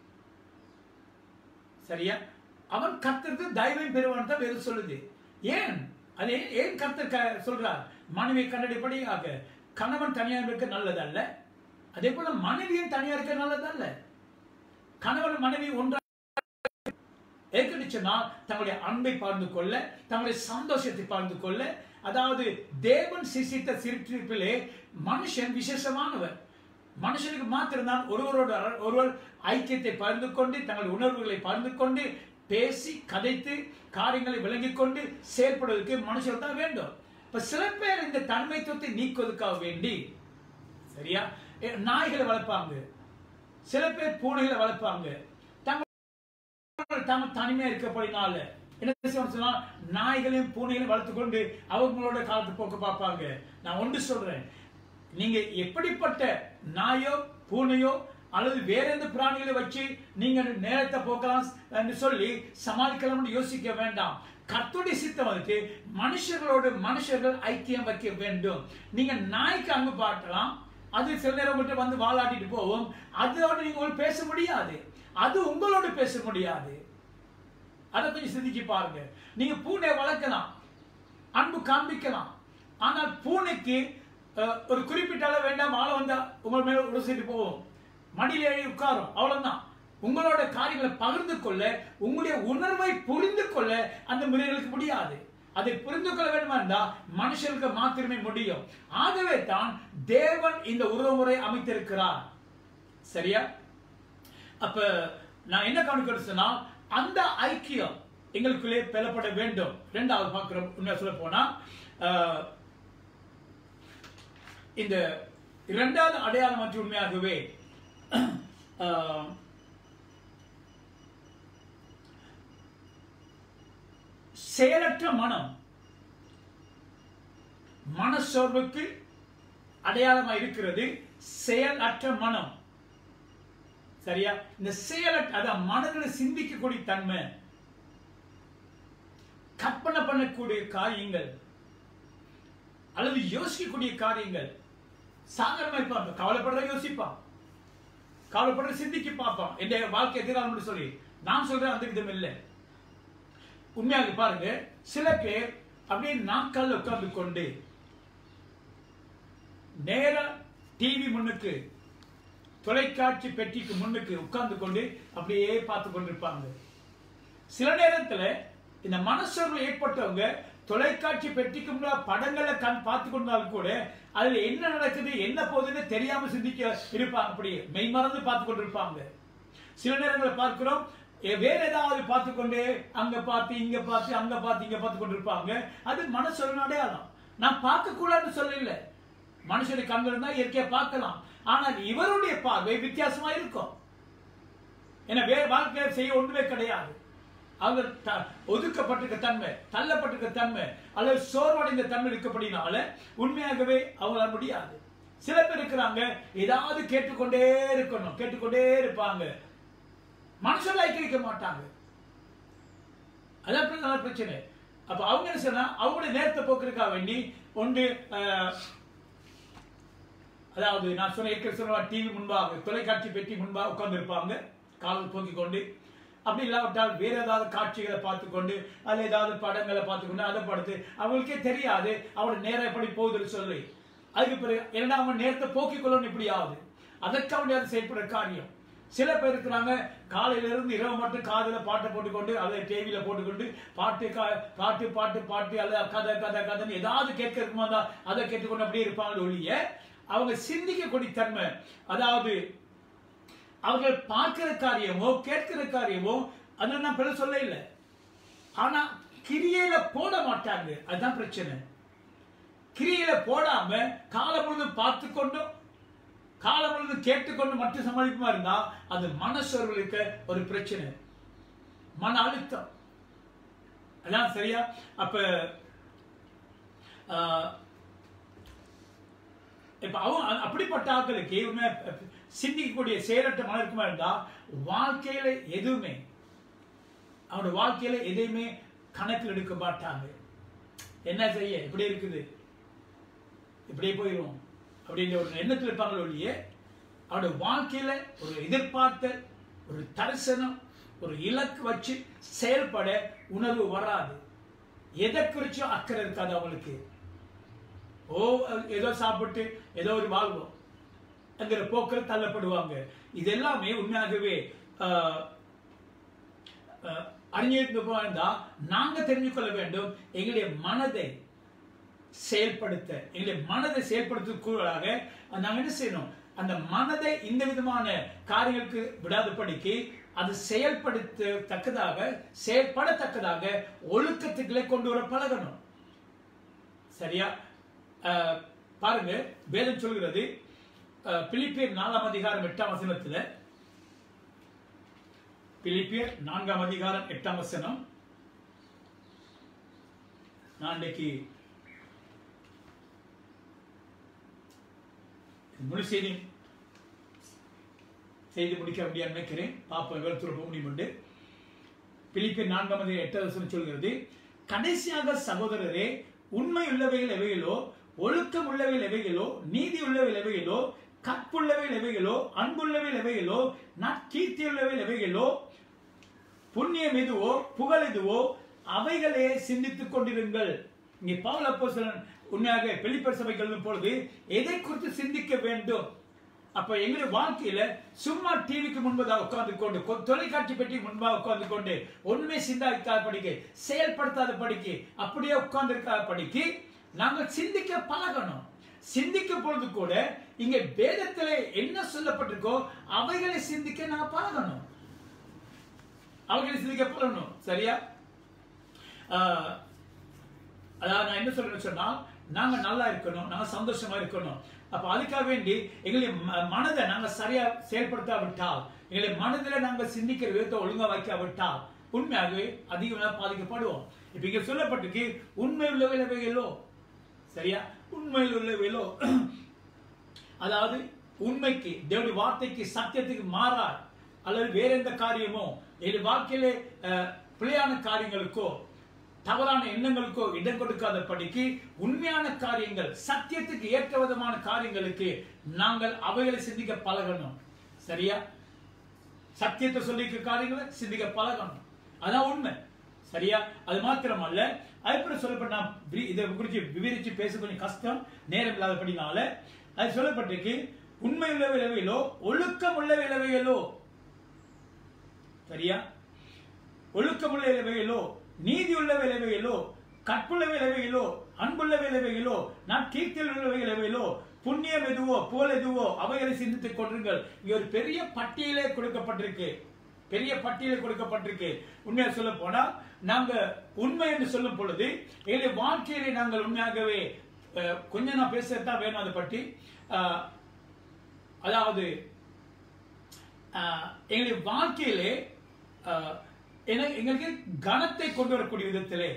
சரியா அவன் கத்திற்கு தயவை பெறுவான் தான் வேறு சொல்லுது ஏன் அது ஏன் ஏன் கர்த்தர் க- சொல்றார் மனைவியை கண்டடைப்படியாக கணவன் தனியா இருக்க நல்லதல்ல அதே போல மனைவியும் தனியா இருக்க நல்லதல்ல கணவன் மனைவி ஒன்றா ஏற்கனவே தங்களுடைய அன்பை பகிர்ந்து கொள்ள தங்களுடைய சந்தோஷத்தை பகிர்ந்து கொள்ள அதாவது தேவன் சிசித்த சிரிப்பிலே மனுஷன் விசேஷமானவர் மனுஷனுக்கு மாத்திரம்தான் ஒருவரோட ஒருவர் ஐக்கியத்தை பகிர்ந்து கொண்டு தங்கள் உணர்வுகளை பகிர்ந்து கொண்டு பேசி கதைத்து காரியங்களை விளங்கிக் கொண்டு செயல்படுவதற்கு மனுஷர் தான் வேண்டும் இப்ப சில பேர் இந்த தன்மைத்துவத்தை நீக்குவதற்காக வேண்டி சரியா எ, நாய்களை வளர்ப்பாங்க சில பேர் பூனைகளை வளர்ப்பாங்க தங்கள் தாம தனிமையா இருக்கப்படினால என்ன செய்வாங்க சொன்னா நாய்களையும் பூனைகளையும் வளர்த்துக் கொண்டு அவங்களோட காலத்து போக்க பார்ப்பாங்க நான் ஒன்று சொல்றேன் நீங்க எப்படிப்பட்ட நாயோ பூனையோ அல்லது வேற எந்த பிராணிகளை வச்சு நீங்க நேரத்தை போக்கலாம் என்று சொல்லி சமாளிக்கலாம்னு யோசிக்க வேண்டாம் கர்த்தருடைய சித்தம் அதுக்கு மனுஷர்களோடு மனுஷர்கள் ஐக்கியம் வைக்க வேண்டும் நீங்க நாய்க்கு அங்கு பாட்டலாம் அது சில நேரம் உங்கள்கிட்ட வந்து வாலாட்டிட்டு போவோம் அதோட நீங்க ஒரு பேச முடியாது அது உங்களோடு பேச முடியாது அதை கொஞ்சம் சிந்திச்சு பாருங்க நீங்க பூனை வளர்க்கலாம் அன்பு காண்பிக்கலாம் ஆனால் பூனைக்கு அஹ், ஒரு குறிப்பிட்ட அளவு வேண்டாம் ஆளை வந்தா உங்கள் மேல உரசிட்டு போவோம் மடியில ஏறி உட்காரும் அவ்வளவுதான் உங்களோட காரியங்களை பகிர்ந்து கொள்ள உங்களுடைய உணர்வை புரிந்து கொள்ள அந்த மிருகங்களுக்கு முடியாது அதை புரிந்து கொள்ள வேண்டுமா இருந்தா மனுஷனுக்கு மாத்திரமே முடியும் ஆகவே தான் தேவன் இந்த உறவுமுறை அமைத்திருக்கிறார் சரியா அப்ப நான் என்ன கவனிக்கணும் சொன்னா அந்த ஐக்கியம் எங்களுக்குள்ளே பெறப்பட வேண்டும் இரண்டாவது பார்க்கிறோம் உண்மையா சொல்ல போனா ஆஹ், இந்த இரண்டாவது அடையாளம் மற்றும் உண்மையாகவே ஆஹ், செயலற்ற மனம் மனசோர்வுக்கு அடையாளமா இருக்கிறது செயலற்ற மனம் சரியா இந்த செயலற்ற அதான் மனதில் சிந்திக்கக்கூடிய தன்மை கற்பனை பண்ணக்கூடிய காரியங்கள் அல்லது யோசிக்கக்கூடிய காரியங்கள் சாதாரணமா இருப்பாங்க கவலைப்படுற யோசிப்பான் கவலைப்படுற சிந்திக்க பார்ப்பான் என் வாழ்க்கை எதிராக சொல்லி நான் சொல்றேன் அந்த விதம் இல்லை உண்மையாக பாருங்க சில பேர் அப்படியே நாட்கால உட்கார்ந்து கொண்டு நேரா டிவி முன்னுக்கு தொலைக்காட்சி பெட்டிக்கு முன்னுக்கு உட்கார்ந்து கொண்டு அப்படியே பார்த்து கொண்டிருப்பாங்க சில நேரத்துல இந்த மனசோர்வு ஏற்பட்டவங்க தொலைக்காட்சி பெட்டிக்கு முன்னாடி படங்களை கண் பார்த்து கொண்டாலும் கூட அதுல என்ன நடக்குது என்ன போகுதுன்னு தெரியாம சிந்திக்க இருப்பாங்க அப்படியே மெய்மறந்து பார்த்து கொண்டிருப்பாங்க சில நேரங்களில் பார்க்கிறோம் எ- வேற ஏதாவது பார்த்து கொண்டு அங்க பார்த்து இங்க பார்த்து அங்க பார்த்து இங்க பார்த்து கொண்டிருப்பாங்க அது மனசோர்வின் அடையாளம் நான் பார்க்க கூடாதுன்னு சொல்லல மனுஷனுடைய கண்கள் இருந்தா இயற்கையா பார்க்கலாம் ஆனால் இவருடைய பார்வை வித்தியாசமா இருக்கும் ஏன்னா வேற வாழ்க்கையில செய்ய ஒன்றுமே கிடையாது அவங்க த- ஒதுக்கப்பட்டிருக்க தன்மை தள்ளப்பட்டிருக்க தன்மை அல்லது சோர்வடைந்த தன்மை இருக்கப்படினால உண்மையாகவே அவங்களால முடியாது சில பேர் இருக்கிறாங்க ஏதாவது கேட்டுக்கொண்டே இருக்கணும் கேட்டுக்கொண்டே இருப்பாங்க மனுஷன் ஐக்கிரிக்க மாட்டாங்க அதான் நல்ல பிரச்சனை அப்ப அவங்க என்ன சொன்னா அவங்களுடைய நேரத்தை போக்குறதுக்காக வேண்டி ஒன்று அஹ், அதாவது நான் சொன்ன ஏற்கனவே சொன்ன டிவி முன்பாக தொலைக்காட்சி பெட்டி முன்பாக உட்கார்ந்து இருப்பாங்க காலம் போக்கிக் கொண்டு அப்படி இல்லாவிட்டால் வேற ஏதாவது காட்சிகளை பார்த்துக்கொண்டு அல்ல ஏதாவது படங்களை பார்த்துக்கொண்டு அதை படுத்து அவங்களுக்கே தெரியாது அவங்களோட நேரம் எப்படி போகுதுன்னு சொல்லி அதுக்கு பிறகு என்னடா அவங்க நேரத்தை போக்கிக் கொள்ளணும் இப்படி ஆகுது அதற்காக வேண்டி அது செயல்படுற காரியம் சில பேர் இருக்கிறாங்க காலையில இருந்து இரவு மட்டும் காதுல பாட்டை போட்டுக்கொண்டு அல்லது டிவியில போட்டுக்கொண்டு பாட்டு கா- பாட்டு பாட்டு பாட்டு அல்ல கதை கதை கதைன்னு ஏதாவது கேட்க இருக்குமா தான் அதை கேட்டுக்கொண்டு அப்படியே இருப்பாங்க ஒழிய அவங்க சிந்திக்கக்கூடிய தன்மை அதாவது அவர்கள் பார்க்கிற காரியமோ கேட்கிற காரியமோ அதை நான் பெற சொல்ல இல்லை ஆனா கிரியையில போட மாட்டாங்க அதுதான் பிரச்சனை கிரியையில போடாம காலம் முழுதும் பார்த்து கொண்டும் காலம் முழுதும் கேட்டுக்கொண்டு மட்டும் சமாளிக்குமா இருந்தா அது மனசோர்வலுக்கு ஒரு பிரச்சனை மன அழுத்தம் அதான் சரியா அப்ப ஆஹ், இப்ப அவன் அ- அப்படிப்பட்ட ஆட்களுக்கு உண்மை சிந்திக்கக்கூடிய செயலற்ற மனம் இருக்குமா இருந்தா வாழ்க்கையில எதுவுமே அவனோட வாழ்க்கையில எதையுமே கணக்கில் எடுக்க மாட்டாங்க என்ன செய்ய இப்படி இருக்குது இப்படியே போயிடும் அப்படின்ற ஒரு எண்ணத்தில் இருப்பாங்களோ ஒழிய அவனோட வாழ்க்கையில ஒரு எதிர்பார்த்தல் ஒரு தரிசனம் ஒரு இலக்கு வச்சு செயல்பட உணர்வு வராது எதை குறிச்சும் அக்கறை இருக்காது அவங்களுக்கு ஓ ஏதோ சாப்பிட்டு ஏதோ ஒரு வாழ்வோம் அங்கிற போக்கில் தள்ளப்படுவாங்க இது எல்லாமே உண்மையாகவே ஆஹ், ஆஹ், அறிஞருக்கு இருந்தா நாங்க தெரிஞ்சு கொள்ள வேண்டும் எங்களுடைய மனதை செயல்படுத்த எங்களுடைய மனதை செயல்படுத்துவதற்குள்ளாக நாங்க என்ன செய்யணும் அந்த மனதை இந்த விதமான காரியங்களுக்கு விடாதபடிக்கு அது செயல்படுத்தத்தக்கதாக செயல்படத்தக்கதாக ஒழுக்கத்துக்களை கொண்டு வர பழகணும் சரியா அஹ், பாருங்க வேதம் சொல்கிறது அஹ், பிலிப்பியர் நாலாம் அதிகாரம் எட்டாம் வசனத்துல பிலிப்பியர் நான்காம் அதிகாரம் எட்டாம் வசனம் நான் இன்னைக்கு முழு செய்தி செய்து முடிக்க முடியாது நினைக்கிறேன் பாப்போம் எவ்வளவு தூரம் போக முடியும் என்று பிலிப்பியர் நான்காம் அதிகாரம் எட்டாவது வசனம் சொல்கிறது கடைசியாக சகோதரரே உண்மை உள்ளவைகள் எவைகளோ ஒழுக்கம் உள்ளவைகள் எவைகளோ நீதி உள்ளவைகள் எவைகளோ கற்புள்ளவைகள் எவைகளோ அன்புள்ளவைகள் எவைகளோ நற்கீர்த்தி உள்ளவைகள் எவைகளோ புண்ணியம் எதுவோ புகழ் எதுவோ அவைகளே சிந்தித்துக் கொண்டிருங்கள் இங்கே பவுல் அப்போஸ்தலன் உண்மையாக வெளிப்பர் சபைகள் பொழுது எதை குறித்து சிந்திக்க வேண்டும் அப்ப எங்களுடைய வாழ்க்கையில சும்மா டிவிக்கு முன்பதாக உட்கார்ந்து கொண்டு கொ- தொலைக்காட்சி பெட்டி முன்பாக உட்கார்ந்து கொண்டு ஒண்ணுமே சிந்தாக்காத படிக்க செயல்படுத்தாத படிக்க அப்படியே உட்கார்ந்து இருக்காத படிக்கு நாங்கள் சிந்திக்க பழகணும் சிந்திக்கும் பொழுது கூட இங்க வேதத்திலே என்ன சொல்லப்பட்டிருக்கோ அவைகளை சிந்திக்க நான் பழகணும் அவர்களை சிந்திக்க பழகணும் சரியா ஆஹ், அதாவது நான் என்ன சொல்றேன்னு சொன்னா நாங்க நல்லா இருக்கணும் நாங்க சந்தோஷமா இருக்கணும் அப்ப அதுக்காக வேண்டி எங்களுடைய ம- மனதை நாங்க சரியா செயல்படுத்தாவிட்டால் எங்களுடைய மனதில நாங்க சிந்திக்கிற விதத்தை ஒழுங்கா வைக்காவிட்டால் உண்மையாகவே அதிகமாக பாதிக்கப்படுவோம் இப்ப இங்க சொல்லப்பட்டிருக்கு உண்மை உள்ள விளைவுகளோ சரியா உண்மையில் உள்ளவைகளோ அதாவது உண்மைக்கு தேவனுடைய வார்த்தைக்கு சத்தியத்துக்கு மாறா அல்லது வேற எந்த காரியமோ என் வாழ்க்கையிலே அஹ், பிழையான காரியங்களுக்கோ தவறான எண்ணங்களுக்கோ இடம் கொடுக்காத படிக்கு உண்மையான காரியங்கள் சத்தியத்துக்கு ஏற்ற விதமான காரியங்களுக்கு நாங்கள் அவைகளை சிந்திக்க பழகணும் சரியா சத்தியத்தை சொல்லிக்க காரியங்களை சிந்திக்க பழகணும் அதான் உண்மை சரியா அது மாத்திரமல்ல அதுக்கப்புறம் சொல்லப்பட்ட நான் வி- இதை குறித்து விவரிச்சு பேச கொஞ்சம் கஷ்டம் நேரம் இல்லாதபடினால அது சொல்லப்பட்டிருக்கு உண்மை உள்ள விளைவைகளோ ஒழுக்கம் உள்ள விளைவைகளோ சரியா ஒழுக்கமுள்ள விளைவைகளோ நீதி உள்ள விளைவைகளோ கற்புள்ள விளைவைகளோ அன்புள்ள விளைவைகளோ நான் கீர்த்தியில் உள்ள விளைவைகளோ புண்ணியம் எதுவோ புகழ் எதுவோ அவைகளை சிந்தித்துக் கொண்டிருங்கள் இங்க ஒரு பெரிய பட்டியலே கொடுக்கப்பட்டிருக்கு பெரிய பட்டியலே கொடுக்கப்பட்டிருக்கு உண்மையா சொல்ல போனா நாங்க உண்மை என்று சொல்லும் பொழுது எங்களுடைய வாழ்க்கையிலே நாங்கள் உண்மையாகவே அஹ், கொஞ்சம் நான் பேசுறதுதான் வேணும் அதை பற்றி அஹ், அதாவது அஹ், எங்களுடைய வாழ்க்கையிலே அஹ், என- எங்களுக்கு கனத்தை கொண்டு வரக்கூடிய விதத்திலே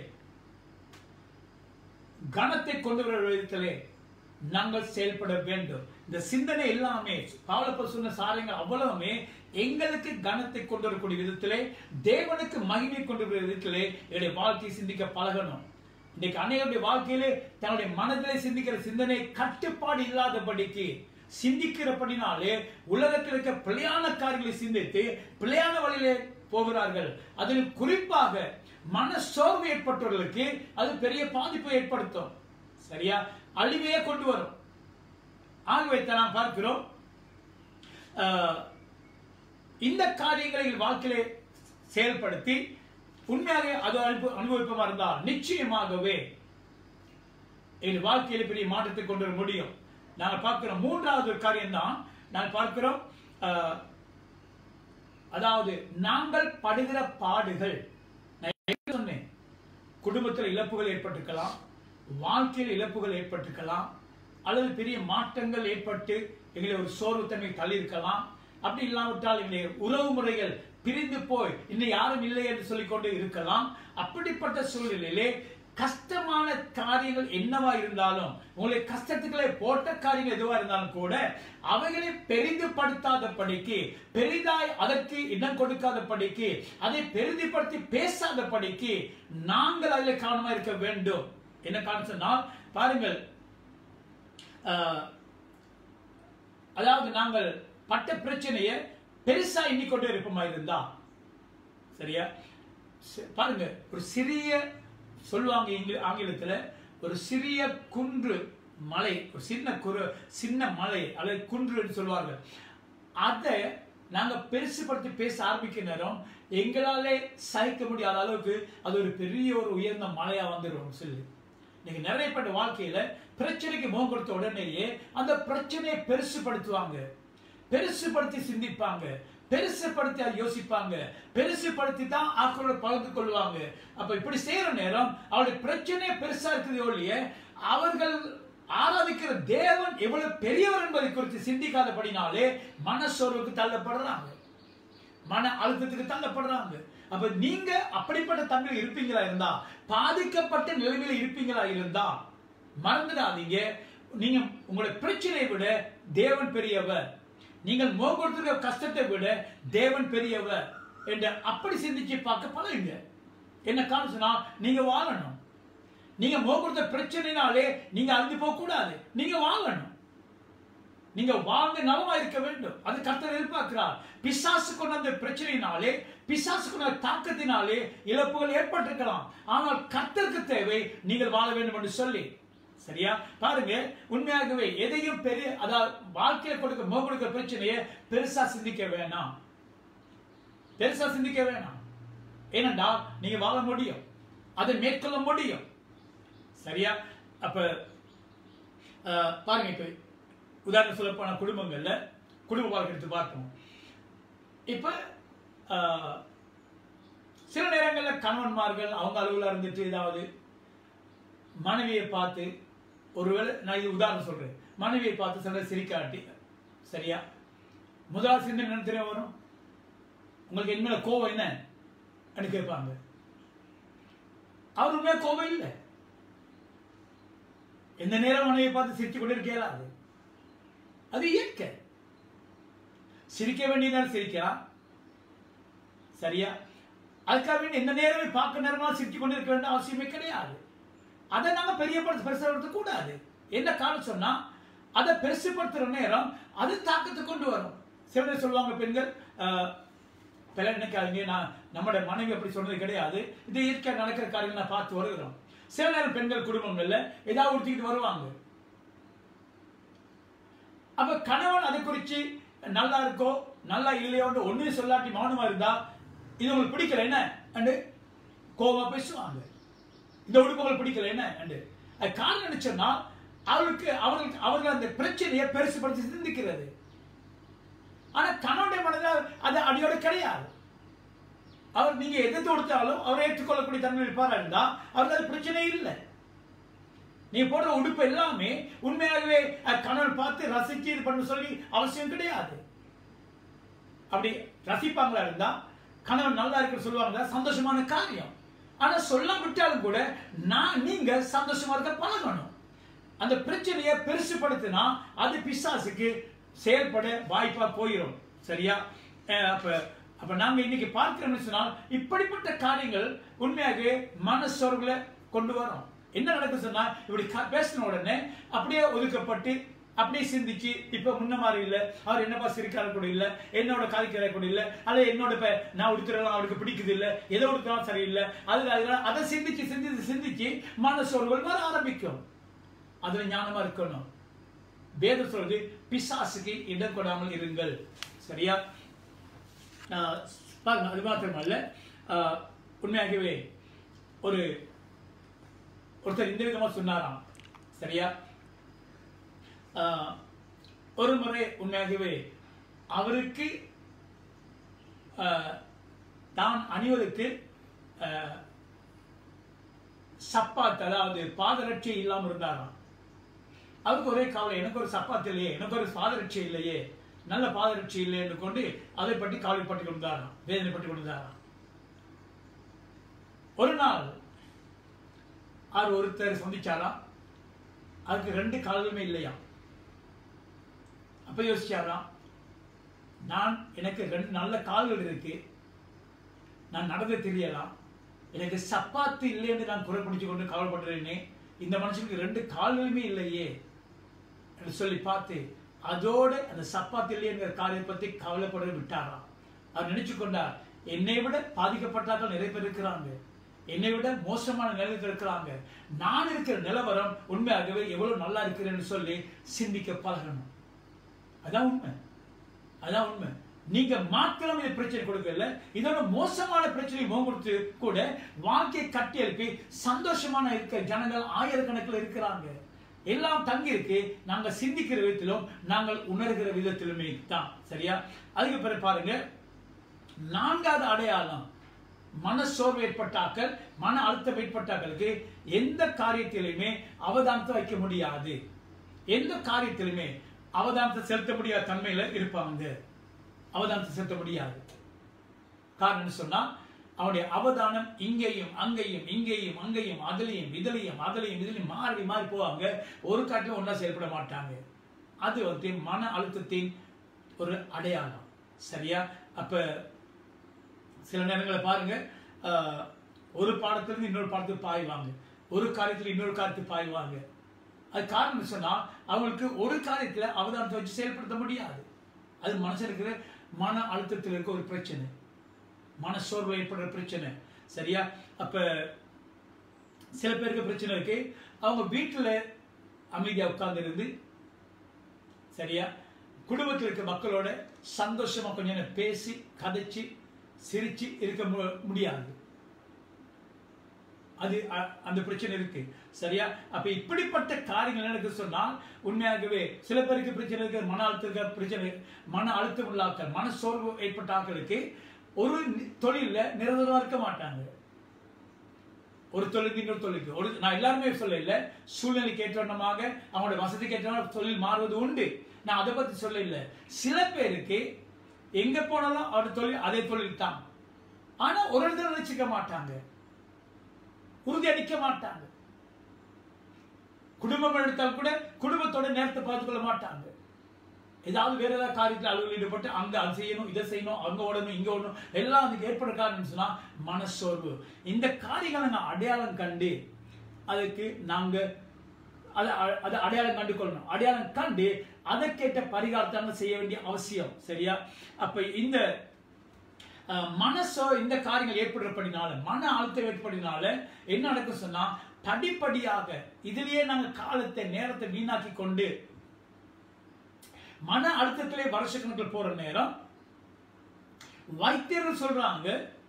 கனத்தை கொண்டு வர விதத்திலே நாங்கள் செயல்பட வேண்டும் இந்த சிந்தனை எல்லாமே பாவலப்ப சொன்ன சாரியங்கள் அவ்வளவுமே எங்களுக்கு கனத்தை கொண்டு வரக்கூடிய விதத்திலே தேவனுக்கு மகிமை கொண்டு வர விதத்திலே என்னுடைய வாழ்க்கையை சிந்திக்க பழகணும் இன்னைக்கு அநேகருடைய வாழ்க்கையிலே தன்னுடைய மனதிலே சிந்திக்கிற சிந்தனை கட்டுப்பாடு இல்லாதபடிக்கு சிந்திக்கிறபடினாலே உலகத்தில் இருக்க பிழையான காரியங்களை சிந்தித்து பிழையான வழியிலே போகிறார்கள் அதில் குறிப்பாக மன சோர்வு ஏற்பட்டவர்களுக்கு அது பெரிய பாதிப்பை ஏற்படுத்தும் சரியா அழிவையே கொண்டு வரும் ஆகவே தான் நாம் பார்க்கிறோம் ஆஹ், இந்த காரியங்களை எங்கள் வாழ்க்கையிலே செயல்படுத்தி உண்மையாக அது அனுப- அனுபவிப்பமா இருந்தால் நிச்சயமாகவே எங்கள் வாழ்க்கையில பெரிய மாற்றத்தை கொண்டு வர முடியும் நாங்கள் பார்க்கிறோம் மூன்றாவது ஒரு காரியம் தான் நாங்கள் பார்க்கிறோம் ஆஹ், அதாவது நாங்கள் படுகிற பாடுகள் நான் ஏற்கனவே சொன்னேன் குடும்பத்தில் இழப்புகள் ஏற்பட்டிருக்கலாம் வாழ்க்கையில் இழப்புகள் ஏற்பட்டிருக்கலாம் அல்லது பெரிய மாற்றங்கள் ஏற்பட்டு எங்களை ஒரு சோர்வுத்தன்மை தள்ளியிருக்கலாம் அப்படி இல்லாவிட்டால் எங்களுடைய உறவு முறைகள் பிரிந்து போய் இன்னும் யாரும் இல்லை என்று சொல்லிக்கொண்டு இருக்கலாம் அப்படிப்பட்ட சூழ்நிலையிலே கஷ்டமான காரியங்கள் என்னவா இருந்தாலும் உங்களை கஷ்டத்துக்களை போட்ட காரியங்கள் எதுவா இருந்தாலும் கூட அவைகளை பெரிதுபடுத்தாத படிக்கு பெரிதாய் அதற்கு இடம் கொடுக்காத படிக்கு அதை பெரிதுபடுத்தி பேசாத படிக்கு நாங்கள் அதில் கவனமா இருக்க வேண்டும் என்ன காரணம் சொன்னால் பாருங்கள் ஆஹ், அதாவது நாங்கள் பட்ட பிரச்சனையை பெருசா எண்ணிக்கொண்டே இருப்போமா இருந்தா சரியா சி- பாருங்க ஒரு சிறிய சொல்லுவாங்க இங்கில ஆங்கிலத்துல ஒரு சிறிய குன்று மலை ஒரு சின்ன குறு சின்ன மலை அல்லது குன்றுன்னு சொல்லுவார்கள் அதை நாங்க பெருசுபடுத்தி பேச ஆரம்பிக்கிற நேரம் எங்களாலே சகிக்க முடியாத அளவுக்கு அது ஒரு பெரிய ஒரு உயர்ந்த மலையா வந்துடும் சொல்லி நீங்க நிறைய பேர் வாழ்க்கையில பிரச்சனைக்கு முகம் கொடுத்த உடனேயே அந்த பிரச்சனையை பெருசுபடுத்துவாங்க பெருசுபடுத்தி சிந்திப்பாங்க பெருசுபடுத்தி அதை யோசிப்பாங்க பெருசுபடுத்தி தான் ஆக்களோட பகிர்ந்து கொள்வாங்க அப்ப இப்படி செய்யற நேரம் அவருடைய பிரச்சனை பெருசா இருக்குது ஒழிய அவர்கள் ஆராதிக்கிற தேவன் எவ்வளவு பெரியவர் என்பதை குறித்து சிந்திக்காதபடினாலே மனசோர்வுக்கு தள்ளப்படுறாங்க மன அழுத்தத்துக்கு தள்ளப்படுறாங்க அப்ப நீங்க அப்படிப்பட்ட தன்மையில் இருப்பீங்களா இருந்தா பாதிக்கப்பட்ட நிலைமையில இருப்பீங்களா இருந்தா மறந்துடாதீங்க நீங்க உங்களுடைய பிரச்சனையை விட தேவன் பெரியவர் நீங்கள் முகம் கொடுத்திருக்க கஷ்டத்தை விட தேவன் பெரியவர் என்று அப்படி சிந்திச்சு பார்க்க பழகுங்க என்ன காரணம் சொன்னா நீங்க வாழணும் நீங்க முகம் கொடுத்த பிரச்சனைனாலே நீங்க அழிந்து போக கூடாது நீங்க வாழணும் நீங்க வாழ்ந்து நலமா இருக்க வேண்டும் அது கர்த்தர் எதிர்பார்க்கிறார் பிசாசு கொண்ட அந்த பிரச்சனையினாலே பிசாசு கொண்ட தாக்கத்தினாலே இழப்புகள் ஏற்பட்டிருக்கலாம் ஆனால் கர்த்தருக்கு தேவை நீங்கள் வாழ வேண்டும் என்று சொல்லி சரியா பாருங்க உண்மையாகவே எதையும் பெரிய அதாவது வாழ்க்கையில கொடுக்க முகம் கொடுக்கிற பிரச்சனையை பெருசா சிந்திக்க வேணாம் பெருசா சிந்திக்க வேணாம் ஏனென்றால் நீங்க வாழ முடியும் அதை மேற்கொள்ள முடியும் சரியா அப்ப அஹ், பாருங்க இப்ப உதாரணம் சொல்ல போன குடும்பங்கள்ல குடும்ப வாழ்க்கை எடுத்து பார்ப்போம் இப்ப அஹ், சில நேரங்கள்ல கணவன்மார்கள் அவங்க அளவுல இருந்துட்டு ஏதாவது மனைவியை பார்த்து ஒருவேளை நான் இது உதாரணம் சொல்றேன் மனைவியை பார்த்து சில சிரிக்காட்டி சரியா முதலாவது சிந்தனை என்ன தெரியும் வரும் உங்களுக்கு என்ன மேல கோவம் என்ன அப்படின்னு கேட்பாங்க அவர் உண்மையா கோவம் இல்லை எந்த நேரம் மனைவியை பார்த்து சிரிச்சு கொண்டு இருக்க இயலாது அது இயற்கை சிரிக்க வேண்டிய நேரம் சிரிக்கலாம் சரியா அதுக்காக வேண்டி எந்த நேரமே பார்க்க நேரமா சிரிச்சு கொண்டு இருக்க வேண்டிய அவசியமே கிடையாது அதை நாங்க பெரியப்படுத்த பெருசுபடுத்த கூடாது என்ன காரணம் சொன்னா அதை பெருசுபடுத்துற நேரம் அது தாக்கத்தை கொண்டு வரும் சில பேர் சொல்லுவாங்க பெண்கள் ஆஹ், பிள்ளை நினைக்காதீங்க நான் நம்முடைய மனைவி அப்படி சொன்னது கிடையாது இது இயற்கை நடக்கிற காரியங்கள் நான் பார்த்து வருகிறோம் சில நேரம் பெண்கள் குடும்பங்கள்ல ஏதாவது உடுத்திக்கிட்டு வருவாங்க அப்ப கணவன் அதை குறிச்சு நல்லா இருக்கோ நல்லா இல்லையோன்னு ஒண்ணு சொல்லாட்டி மௌனமா இருந்தா இது உங்களுக்கு பிடிக்கல என்ன அண்டு கோவமா பேசுவாங்க இந்த உடுப்பு உங்களுக்கு பிடிக்கல என்ன அண்டு அது காரணம் என்ன சொன்னா அவருக்கு அவர்களுக்கு அவர்கள் அந்த பிரச்சனையை பெருசுபடுத்தி சிந்திக்கிறது ஆனா கணவனுடைய மனதில் அது அடியோட கிடையாது அவர் நீங்க எதிர்த்து கொடுத்தாலும் அவரை ஏற்றுக்கொள்ளக்கூடிய தன்மை இருப்பாரா இருந்தா அவருக்கு அது பிரச்சனை இல்லை நீ போடுற உடுப்பு எல்லாமே உண்மையாகவே அஹ், கணவன் பார்த்து ரசிச்சு இது பண்ண சொல்லி அவசியம் கிடையாது அப்படி ரசிப்பாங்களா இருந்தா கணவன் நல்லா இருக்கு சொல்லுவாங்க சந்தோஷமான காரியம் ஆனா சொல்ல விட்டாலும் கூட நான் நீங்க சந்தோஷமா இருக்க பழகணும் அந்த பிரச்சனையை பெருசுபடுத்தினா அது பிசாசுக்கு செயல்பட வாய்ப்பா போயிடும் சரியா அஹ் அப்ப அப்ப நாங்க இன்னைக்கு பார்க்கிறோம்னு சொன்னால் இப்படிப்பட்ட காரியங்கள் உண்மையாக மனசோர்வுல கொண்டு வரும் என்ன நடக்கும் சொன்னா இப்படி க- பேசின உடனே அப்படியே ஒதுக்கப்பட்டு அப்படியே சிந்திச்சு இப்ப முன்ன மாதிரி இல்ல அவர் என்னப்பா சிரிக்காத கூட இல்ல என்னோட காய்க்கிற கூட இல்ல அல்ல என்னோட இப்ப நான் உடுத்துறலாம் அவருக்கு பிடிக்குது இல்ல எதை உடுக்கலாம் சரியில்லை அது அதெல்லாம் அதை சிந்திச்சு சிந்திச்சு சிந்திச்சு மனசோர்வுகள் வர ஆரம்பிக்கும் அதுல ஞானமா இருக்கணும் வேதம் சொல்றது பிசாசுக்கு இடம் கொடாமல் இருங்கள் சரியா ஆஹ் பாருங்க அது மாத்திரமல்ல ஆஹ் உண்மையாகவே ஒரு ஒருத்தர் இந்த விதமா சொன்னாராம் சரியா ஆஹ் ஒரு முறை உண்மையாகவே அவருக்கு ஆஹ் தான் அணிவதற்கு ஆஹ் சப்பாத் அதாவது பாதரட்சை இல்லாம இருந்தாராம் அவருக்கு ஒரே கவலை எனக்கு ஒரு சப்பாத்து இல்லையே எனக்கு ஒரு பாதரட்சை இல்லையே நல்ல பாதரட்சை இல்லை என்று கொண்டு அதை பற்றி கவலைப்பட்டு கொண்டாராம் வேதனைப்பட்டு கொண்டாராம் ஒரு நாள் அவர் ஒருத்தர் சந்திச்சாராம் அதுக்கு ரெண்டு கால்களுமே இல்லையா அப்ப யோசிச்சாராம் நான் எனக்கு ரெண்டு நல்ல கால்கள் இருக்கு நான் நடந்து தெரியலாம் எனக்கு சப்பாத்து இல்லைன்னு நான் குறை பிடிச்சு கொண்டு கவலைப்படுறேனே இந்த மனுஷனுக்கு ரெண்டு கால்களுமே இல்லையே என்று சொல்லி பார்த்து அதோட அந்த சப்பாத்து இல்லைங்கிற காரியத்தை பத்தி கவலைப்பட விட்டாராம் அவர் நினைச்சு கொண்டார் என்னை விட பாதிக்கப்பட்டார்கள் நிறைய பேர் இருக்கிறாங்க என்னை விட மோசமான நிலையில் இருக்கிறாங்க நான் இருக்கிற நிலவரம் உண்மையாகவே எவ்வளவு நல்லா இருக்கிறேன்னு சொல்லி சிந்திக்க பழகணும் அதான் உண்மை அதான் உண்மை நீங்க மாத்திரம் இந்த பிரச்சனை கொடுக்கல இதோட மோசமான பிரச்சனை முகம் கொடுத்து கூட வாழ்க்கை கட்டி எழுப்பி சந்தோஷமான இருக்க ஜனங்கள் ஆயிரக்கணக்கில் இருக்கிறாங்க எல்லாம் தங்கி இருக்கு நாங்க சிந்திக்கிற விதத்திலும் நாங்கள் உணர்கிற விதத்திலுமே தான் சரியா அதுக்கு பிறகு பாருங்க நான்காவது அடையாளம் மனசோர்வு ஏற்பட்டாக்கள் மன அழுத்தம் ஏற்பட்டாக்களுக்கு எந்த காரியத்திலுமே அவதானத்தை வைக்க முடியாது எந்த காரியத்திலுமே அவதானத்தை செலுத்த முடியாத தன்மையில இருப்பாங்க அவதானத்தை செலுத்த முடியாது காரணம் என்ன சொன்னா அவனுடைய அவதானம் இங்கேயும் அங்கேயும் இங்கேயும் அங்கேயும் அதுலயும் இதுலயும் அதுலயும் இதுலயும் மாறி மாறி போவாங்க ஒரு காட்டிலும் ஒன்றா செயல்பட மாட்டாங்க அது வந்து மன அழுத்தத்தின் ஒரு அடையாளம் சரியா அப்ப சில நேரங்களில் பாருங்க ஆஹ், ஒரு பாடத்திலிருந்து இன்னொரு பாடத்துக்கு பாய்வாங்க ஒரு காரியத்துல இன்னொரு காரியத்துக்கு பாய்வாங்க அது காரணம் சொன்னா அவங்களுக்கு ஒரு காரியத்துல அவதானத்தை வச்சு செயல்படுத்த முடியாது அது மனுஷனுக்கு மன அழுத்தத்தில் இருக்க ஒரு பிரச்சனை மனசோர்வு ஏற்படுற பிரச்சனை சரியா அப்ப சில பேருக்கு பிரச்சனை இருக்கு அவங்க வீட்டுல அமைதியா உட்கார்ந்து இருந்து சரியா குடும்பத்தில் இருக்க மக்களோட சந்தோஷமா கொஞ்ச நேரம் பேசி கதைச்சு சிரிச்சு இருக்க மு- முடியாது அது அ- அந்த பிரச்சனை இருக்கு சரியா அப்ப இப்படிப்பட்ட காரியங்கள் எனக்கு சொன்னால் உண்மையாகவே சில பேருக்கு பிரச்சனை இருக்கு மன அழுத்த பிரச்சனை மன அழுத்தம் உள்ள ஆட்கள் மன சோர்வு ஏற்பட்ட ஆட்களுக்கு ஒரு நி- தொழில்ல நிரந்தரமா இருக்க மாட்டாங்க ஒரு தொழிலுக்கு இன்னொரு தொழிலுக்கு ஒரு நான் எல்லாருமே சொல்ல இல்ல சூழ்நிலைக்கு ஏற்றவண்ணமாக அவங்களோட வசதிக்கு ஏற்றவண்ண தொழில் மாறுவது உண்டு நான் அதை பத்தி சொல்ல இல்ல சில பேருக்கு எங்க போனாலும் அவர் தொழில் அதே தொழில் தான் ஆனா ஒரு இடத்துல நினைச்சுக்க மாட்டாங்க உறுதி அடிக்க மாட்டாங்க குடும்பம் எடுத்தால் கூட குடும்பத்தோட நேரத்தை பார்த்துக் கொள்ள மாட்டாங்க ஏதாவது வேற ஏதாவது காரியத்தில் அலுவலில் ஈடுபட்டு அங்க அது செய்யணும் இதை செய்யணும் அங்க ஓடணும் இங்க ஓடணும் எல்லாம் அதுக்கு ஏற்பட காரணம் சொன்னா மனசோர்வு இந்த காரியங்களை நாங்க அடையாளம் கண்டு அதுக்கு நாங்க அதை அ- அதை அடையாளம் கண்டு கொள்ளணும் அடையாளம் கண்டு அதற்கேற்ற பரிகாரத்தை நாங்க செய்ய வேண்டிய அவசியம் சரியா அப்ப இந்த அஹ், மனசோ இந்த காரியங்கள் ஏற்படுறபடினால மன அழுத்தம் ஏற்படினால என்ன நடக்கும் சொன்னா படிப்படியாக இதுலயே நாங்க காலத்தை நேரத்தை வீணாக்கி கொண்டு மன அழுத்தத்திலே வருஷக்கணக்கில் போற நேரம் வைத்தியர்கள் சொல்றாங்க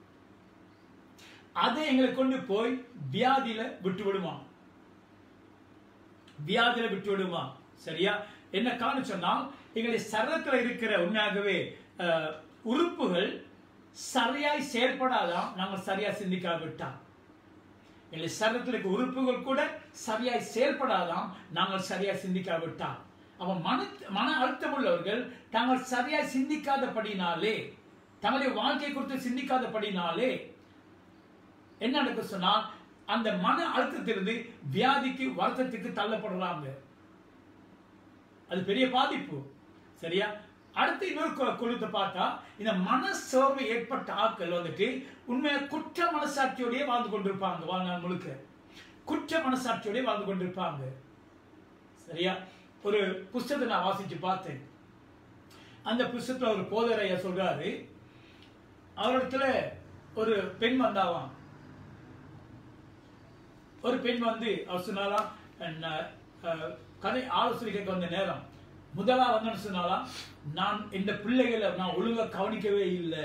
அதை எங்களை கொண்டு போய் வியாதியில விட்டு விடுவான் வியாதியில விட்டு விடுவான் சரியா என்ன காரணம் சொன்னால் எங்களுடைய சரீரத்தில் இருக்கிற உண்மையாகவே அஹ், உறுப்புகள் சரியாய் செயல்படாதான் நாங்கள் சரியா சிந்திக்காவிட்டால் எங்கள் சரீரத்தில் இருக்க உறுப்புகள் கூட சரியாய் செயல்படாதாம் நாங்கள் சரியாய் சிந்திக்காவிட்டால் அவன் மன மன அழுத்தம் உள்ளவர்கள் தாங்கள் சரியாய் சிந்திக்காதபடினாலே தங்களுடைய வாழ்க்கை குறித்து சிந்திக்காதபடினாலே என்ன நடக்கும் சொன்னால் அந்த மன அழுத்தத்திலிருந்து வியாதிக்கு வருத்தத்துக்கு தள்ளப்படுறாங்க அது பெரிய பாதிப்பு சரியா அடுத்து இன்னொரு கு- குழுத்தை பார்த்தா இந்த மனசோர்வு ஏற்பட்ட ஆட்கள் வந்துட்டு உண்மையா குற்ற மனசாட்சியோடய வாழ்ந்து கொண்டிருப்பாங்க வாழ்நாள் முழுக்க குற்ற மனசாட்சியோடய வாழ்ந்து கொண்டிருப்பாங்க சரியா ஒரு புஸ்தகத்தை நான் வாசிச்சு பார்த்தேன் அந்த புஸ்தகத்துல ஒரு போதர் ஐயா சொல்றாரு அவரிடத்துல ஒரு பெண் வந்தாவாம் ஒரு பெண் வந்து அவர் சொன்னாலாம் என்ன, அஹ், கதை ஆலோசனை கேட்க வந்த நேரம் முதலா வந்து சொன்னாலாம் நான் இந்த பிள்ளைகளை நான் ஒழுங்கா கவனிக்கவே இல்லை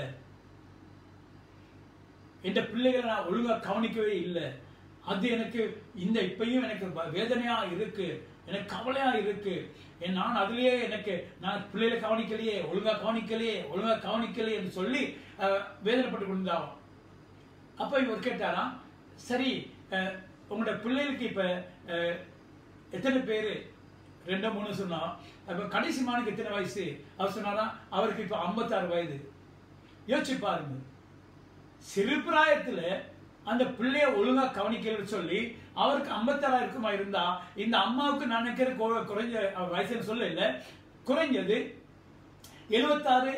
இந்த பிள்ளைகளை நான் ஒழுங்கா கவனிக்கவே இல்லை அது எனக்கு இந்த இப்பயும் எனக்கு வ- வேதனையா இருக்கு எனக்கு கவலையா இருக்கு என் நான் அதுலயே எனக்கு நான் பிள்ளைகளை கவனிக்கலையே ஒழுங்கா கவனிக்கலையே ஒழுங்கா கவனிக்கலையே என்று சொல்லி அஹ், வேதனைப்பட்டு கொண்டிருந்தாவும் அப்ப இவர் கேட்டாராம் சரி அஹ், உங்களோட பிள்ளைகளுக்கு இப்ப அஹ், எத்தனை பேரு ரெண்டோ மூணு சொன்னா அப்ப கடைசி மானுக்கு எத்தனை வயசு அவர் சொன்னாராம் அவருக்கு இப்ப 56 வயது யோசிச்சு பாருங்க சிறு பிராயத்துல அந்த பிள்ளைய ஒழுங்கா கவனிக்கலன்னு சொல்லி அவருக்கு 56 இருக்குமா இருந்தா இந்த அம்மாவுக்கு நான் நினைக்கிற கு- குறைஞ்ச அஹ், வயசுன்னு சொல்ல இல்ல குறைஞ்சது எழுபத்தாறு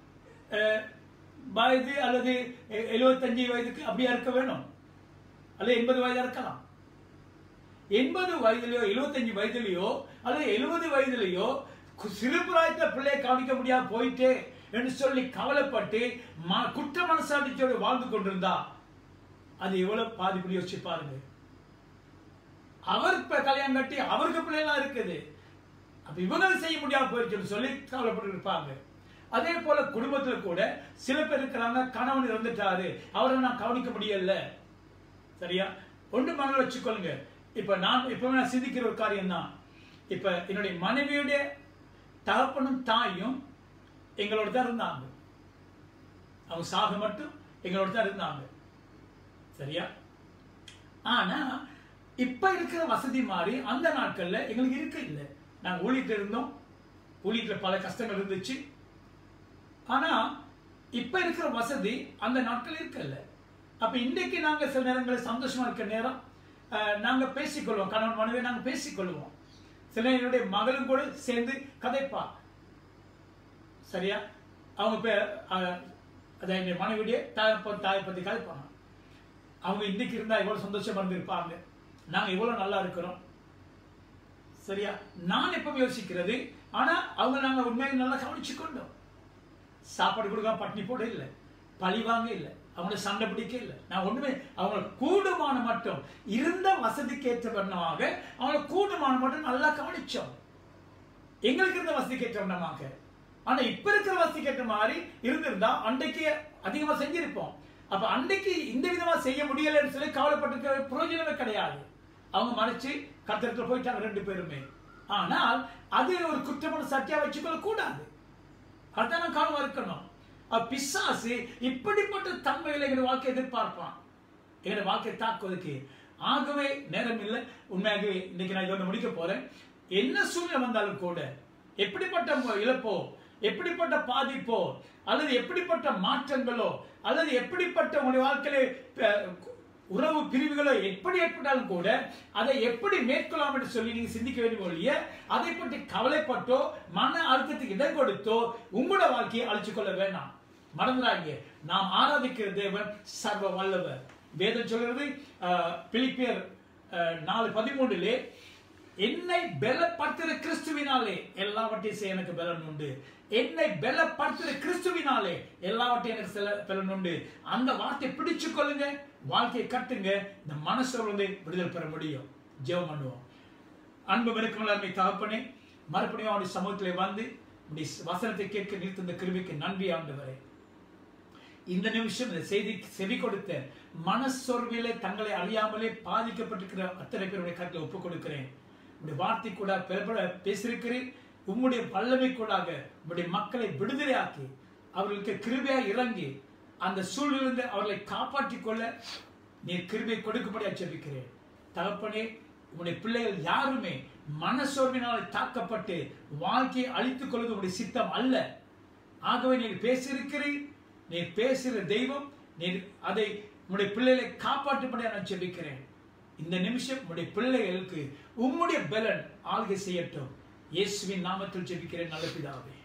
வயது அல்லது எ- 75 வயதுக்கு அப்படியா இருக்க வேணும் அல்லது எண்பது வயதா இருக்கலாம் எண்பது வயதிலையோ 75 வயதிலையோ அல்லது எழுபது வயதிலையோ கு- சிறு பிராயத்துல பிள்ளையை கவனிக்க முடியாம போயிட்டே என்று சொல்லி கவலைப்பட்டு ம- குற்ற மனசாட்சியோடு வாழ்ந்து கொண்டிருந்தா அது எவ்வளவு பாதிப்பு யோசிச்சு பாருங்க அவர் இப்ப கல்யாணம் கட்டி அவருக்கு பிள்ளைலாம் இருக்குது அப்ப இவங்க செய்ய முடியாம போயிடுச்சுன்னு சொல்லி கவலைப்பட்டு இருப்பாங்க அதே போல குடும்பத்துல கூட சில பேர் இருக்கிறாங்க கணவன் இறந்துட்டாரு அவரை நான் கவனிக்க முடியல சரியா ஒன்று மனதில் வச்சுக்கொள்ளுங்க இப்ப நான் இப்ப நான் சிந்திக்கிற ஒரு காரியம் தான் இப்ப என்னுடைய மனைவியுடைய தகப்பனும் தாயும் எங்களோட தான் இருந்தாங்க அவங்க சாக மட்டும் எங்களோட தான் இருந்தாங்க சரியா ஆனா இப்ப இருக்கிற வசதி மாதிரி அந்த நாட்கள்ல எங்களுக்கு இருக்க இல்லை நாங்க ஊழியத்துல இருந்தோம் ஊழியத்துல பல கஷ்டங்கள் இருந்துச்சு ஆனா இப்ப இருக்கிற வசதி அந்த நாட்கள் இருக்கல அப்ப இன்றைக்கு நாங்க சில நேரங்களில் சந்தோஷமா இருக்கிற நேரம் அஹ், நாங்க பேசிக்கொள்வோம் கணவன் மனைவி நாங்க பேசிக்கொள்வோம் சில நேரம் என்னுடைய மகளும் கூட சேர்ந்து கதைப்பா சரியா அவங்க பே அஹ், அதான் என்னுடைய மனைவியுடைய தாயை ப- தாயை பத்தி கதைப்பாங்க அவங்க இன்னைக்கு இருந்தா இவ்வளவு சந்தோஷமா இருந்திருப்பாங்க நாங்க இவ்வளவு நல்லா இருக்கிறோம் சரியா நான் எப்பவும் யோசிக்கிறது ஆனா அவங்க நாங்க உண்மையாக நல்லா கவனிச்சு கொண்டோம் சாப்பாடு கொடுக்காம பட்டினி போட இல்லை பழி வாங்க இல்லை அவங்கள சண்டை பிடிக்க இல்லை நான் ஒண்ணுமே அவங்கள கூடுமான மட்டும் இருந்த வசதிக்கு ஏற்ற வண்ணமாக அவங்கள கூடுமான மட்டும் நல்லா கவனிச்சோம் எங்களுக்கு இருந்த வசதிக்கு ஏற்ற வண்ணமாக ஆனா இப்ப இருக்கிற வசதிக்கு ஏற்ற மாதிரி இருந்திருந்தா அன்றைக்கு அதிகமா செஞ்சிருப்போம் அப்ப அன்றைக்கு இந்த விதமா செய்ய முடியலன்னு சொல்லி கவலைப்பட்டிருக்கிற பிரயோஜனமே கிடையாது அவங்க மறைச்சு கத்திரத்துல போயிட்டாங்க ரெண்டு பேருமே ஆனால் அது ஒரு குற்றமான சத்தியா வச்சுக்கொள்ள கூடாது அதான் நான் கவனமா இருக்கணும் அப்ப பிசாசு இப்படிப்பட்ட தன்மைகளை எங்க வாழ்க்கை எதிர்பார்ப்பான் எங்க வாழ்க்கையை தாக்குவதற்கு ஆகவே நேரம் இல்லை உண்மையாகவே இன்னைக்கு நான் இதோட முடிக்க போறேன் என்ன சூழ்நிலை வந்தாலும் கூட எப்படிப்பட்ட மு- இழப்போ எப்படிப்பட்ட பாதிப்போ அல்லது எப்படிப்பட்ட மாற்றங்களோ அல்லது எப்படிப்பட்ட உங்களுடைய வாழ்க்கையில ப- உறவு பிரிவுகளோ எப்படி ஏற்பட்டாலும் கூட அதை எப்படி மேற்கொள்ளலாம் என்று சொல்லி நீங்க சிந்திக்க வேண்டும் ஒழிய அதை பற்றி கவலைப்பட்டோ மன அழுத்தத்துக்கு இடம் கொடுத்தோ உங்களோட வாழ்க்கையை அழிச்சுக் கொள்ள வேண்டாம் மறந்துடாங்க நாம் ஆராதிக்கிற தேவன் சர்வ வல்லவர் வேதம் சொல்கிறது அஹ், பிலிப்பியர் அஹ், நாலு பதிமூன்றிலே என்னை பலப்படுத்துகிற கிறிஸ்துவினாலே எல்லாவற்றையும் செய்ய எனக்கு பலன் உண்டு என்னை பலப்படுத்துகிற கிறிஸ்துவினாலே எல்லாவற்றையும் எனக்கு சில பலன் உண்டு அந்த வார்த்தை பிடிச்சு கொள்ளுங்க வாழ்க்கையை கட்டுங்க இந்த மனசை வந்து விடுதலை பெற முடியும் ஜெபம் பண்ணுவோம் அன்பு மிருக்கமலாமை தகப்பனே மறுபடியும் அவனுடைய சமூகத்திலே வந்து உடைய வசனத்தை கேட்க நிறுத்த இந்த கிருபிக்கு நன்றி ஆண்டவரே இந்த நிமிஷம் இந்த செய்தி செவி கொடுத்த மனசொர்விலே தங்களை அழியாமலே பாதிக்கப்பட்டிருக்கிற அத்தனை பேருடைய கருத்தை ஒப்புக் கொடுக்கிறேன் உடைய வார்த்தை கூட பெறப்பட பேசியிருக்கிறேன் உம்முடைய வல்லமை கூடாக உம்முடைய மக்களை விடுதலையாக்கி அவர்களுக்கு கிருபையா இறங்கி அந்த சூழ்நிலிருந்து அவர்களை காப்பாற்றிக் கொள்ள நீர் கிருபை கொடுக்கும்படி ஜெபிக்கிறேன் தகப்பனே உங்களுடைய பிள்ளைகள் யாருமே மனசோர்வினால் தாக்கப்பட்டு வாழ்க்கையை அழித்துக் கொள்வது உங்களுடைய சித்தம் அல்ல ஆகவே நீர் பேசியிருக்கிறீர் நீர் பேசுகிற தெய்வம் நீர் அதை உங்களுடைய பிள்ளைகளை காப்பாற்றும்படி நான் ஜெபிக்கிறேன் இந்த நிமிஷம் உங்களுடைய பிள்ளைகளுக்கு உம்முடைய பலன் ஆள்கை செய்யட்டும் இயேசுவின் நாமத்தில் ஜெபிக்கிறேன் நல்ல பிதாவே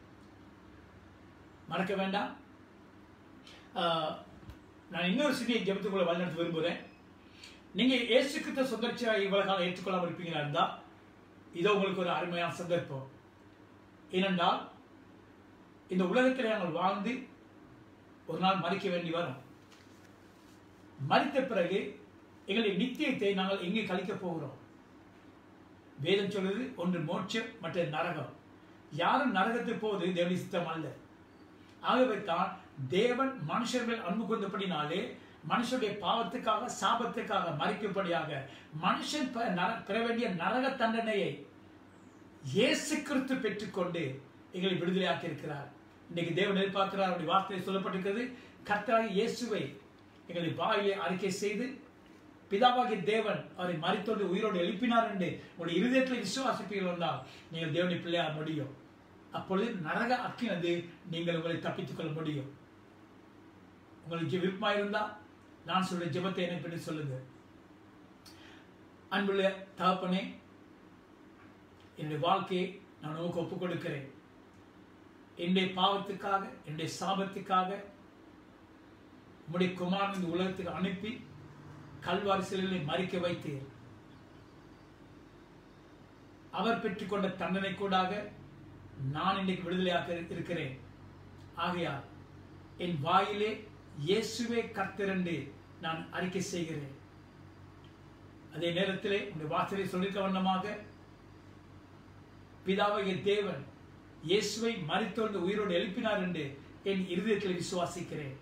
மறக்க வேண்டாம் ஆஹ், நான் இன்னொரு சிறிய ஜெபத்துக்குள்ள வழிநடத்த விரும்புகிறேன் நீங்க இயேசு கிறிஸ்து சொந்தரிச்சா இவ்வளவு காலம் ஏற்றுக்கொள்ளாம இருப்பீங்களா இருந்தா இதோ உங்களுக்கு ஒரு அருமையான சந்தர்ப்பம் ஏனென்றால் இந்த உலகத்தில் நாங்கள் வாழ்ந்து ஒரு நாள் மறிக்க வேண்டி வரும் மறித்த பிறகு எங்களுடைய நித்தியத்தை நாங்கள் எங்கே கழிக்க போகிறோம் வேதம் சொல்லுது ஒன்று மோட்சம் மற்ற நரகம் யாரும் நரகத்துக்கு போவது தேவனுடைய சித்தம் அல்ல ஆகவே தான் தேவன் மனுஷர்கள் அன்பு கொண்டபடினாலே மனுஷருடைய பாவத்துக்காக சாபத்துக்காக மறிக்கும்படியாக மனுஷன் பெ- நர- பெற வேண்டிய நரக தண்டனையை இயேசு கிறிஸ்து பெற்றுக்கொண்டு எங்களை விடுதலையாக்கி இருக்கிறார் இன்னைக்கு தேவன் எதிர்பார்க்கிறார் அவருடைய வார்த்தையில் சொல்லப்பட்டிருக்கிறது கர்த்தராகிய இயேசுவை எங்களை வாயிலே அறிக்கை செய்து பிதாவாகிய தேவன் அவரை மறித்தோடு உயிரோடு எழுப்பினார் என்று உங்களுடைய இருதயத்தில் விசுவாசிப்பீர்கள் வந்தால் நீங்கள் தேவனுடைய பிள்ளையாக முடியும் அப்பொழுது நரக அக்கினது நீங்கள் உங்களை தப்பித்துக் கொள்ள முடியும் உங்களுக்கு விருப்பமா இருந்தா நான் சொல்ற ஜெபத்தை என்ன பண்ணி சொல்லுங்க அன்புள்ள தகப்பனே என்னுடைய வாழ்க்கையை நான் உனக்கு ஒப்புக் கொடுக்கிறேன் என்னுடைய பாவத்துக்காக என்னுடைய சாபத்துக்காக உம்முடைய குமாரன் இந்த உலகத்துக்கு அனுப்பி கல்வாரி சிலைகளை மறிக்க வைத்தீர் அவர் பெற்றுக்கொண்ட தண்டனை கூடாக நான் இன்னைக்கு விடுதலையாக இருக்கிறேன் ஆகையால் என் வாயிலே இயேசுவே கர்த்தரென்று நான் அறிக்கை செய்கிறேன் அதே நேரத்திலே உடைய வாசலை சொல்லிருக்க வண்ணமாக பிதாவாகிய தேவன் இயேசுவை மறித்தோர்ந்து உயிரோடு எழுப்பினார் என்று என் இருதயத்தில் விசுவாசிக்கிறேன்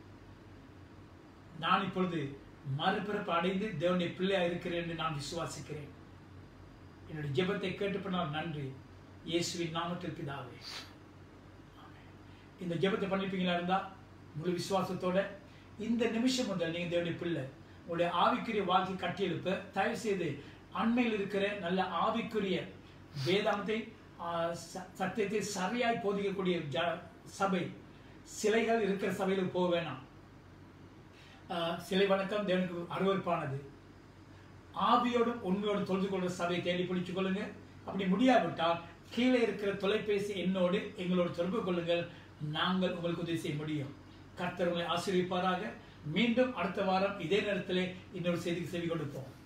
நான் இப்பொழுது மறுபிறப்பு அடைந்து தேவனுடைய பிள்ளையா இருக்கிறேன் என்று நான் விசுவாசிக்கிறேன் என்னுடைய ஜெபத்தை கேட்டுப்பனால் நன்றி இயேசுவின் நாமத்தில் பிதாவே ஆமென். இந்த ஜெபத்தை பண்ணிப்பீங்களா இருந்தா முழு விசுவாசத்தோட இந்த நிமிஷம் முதல் நீங்க தேவனுடைய பிள்ளை உங்களுடைய ஆவிக்குரிய வாழ்க்கை கட்டியெழுப்ப தயவு செய்து அண்மையில் இருக்கிற நல்ல ஆவிக்குரிய வேதாந்தத்தை ஆ, ச- சத்தியத்தை சரியாய் போதிக்கக்கூடிய ஜ- சபை சிலைகள் இருக்கிற சபையிலுக்கு போக வேணாம் ஆ, சிலை வணக்கம் தேவனுக்கு அருவருப்பானது ஆவியோடும் உண்மையோடும் தொழுது கொள்ற சபையை தேடி பிடிச்சு கொள்ளுங்க அப்படி முடியாவிட்டால் கீழே இருக்கிற தொலைபேசி எண்ணோடு எங்களோடு தொடர்பு கொள்ளுங்கள் நாங்கள் உங்களுக்கு உதவி செய்ய முடியும் கர்த்தர் உங்களை ஆசீர்விப்பாராக மீண்டும் அடுத்த வாரம் இதே நேரத்திலே இன்னொரு செய்திக்கு செவி கொடுப்போம்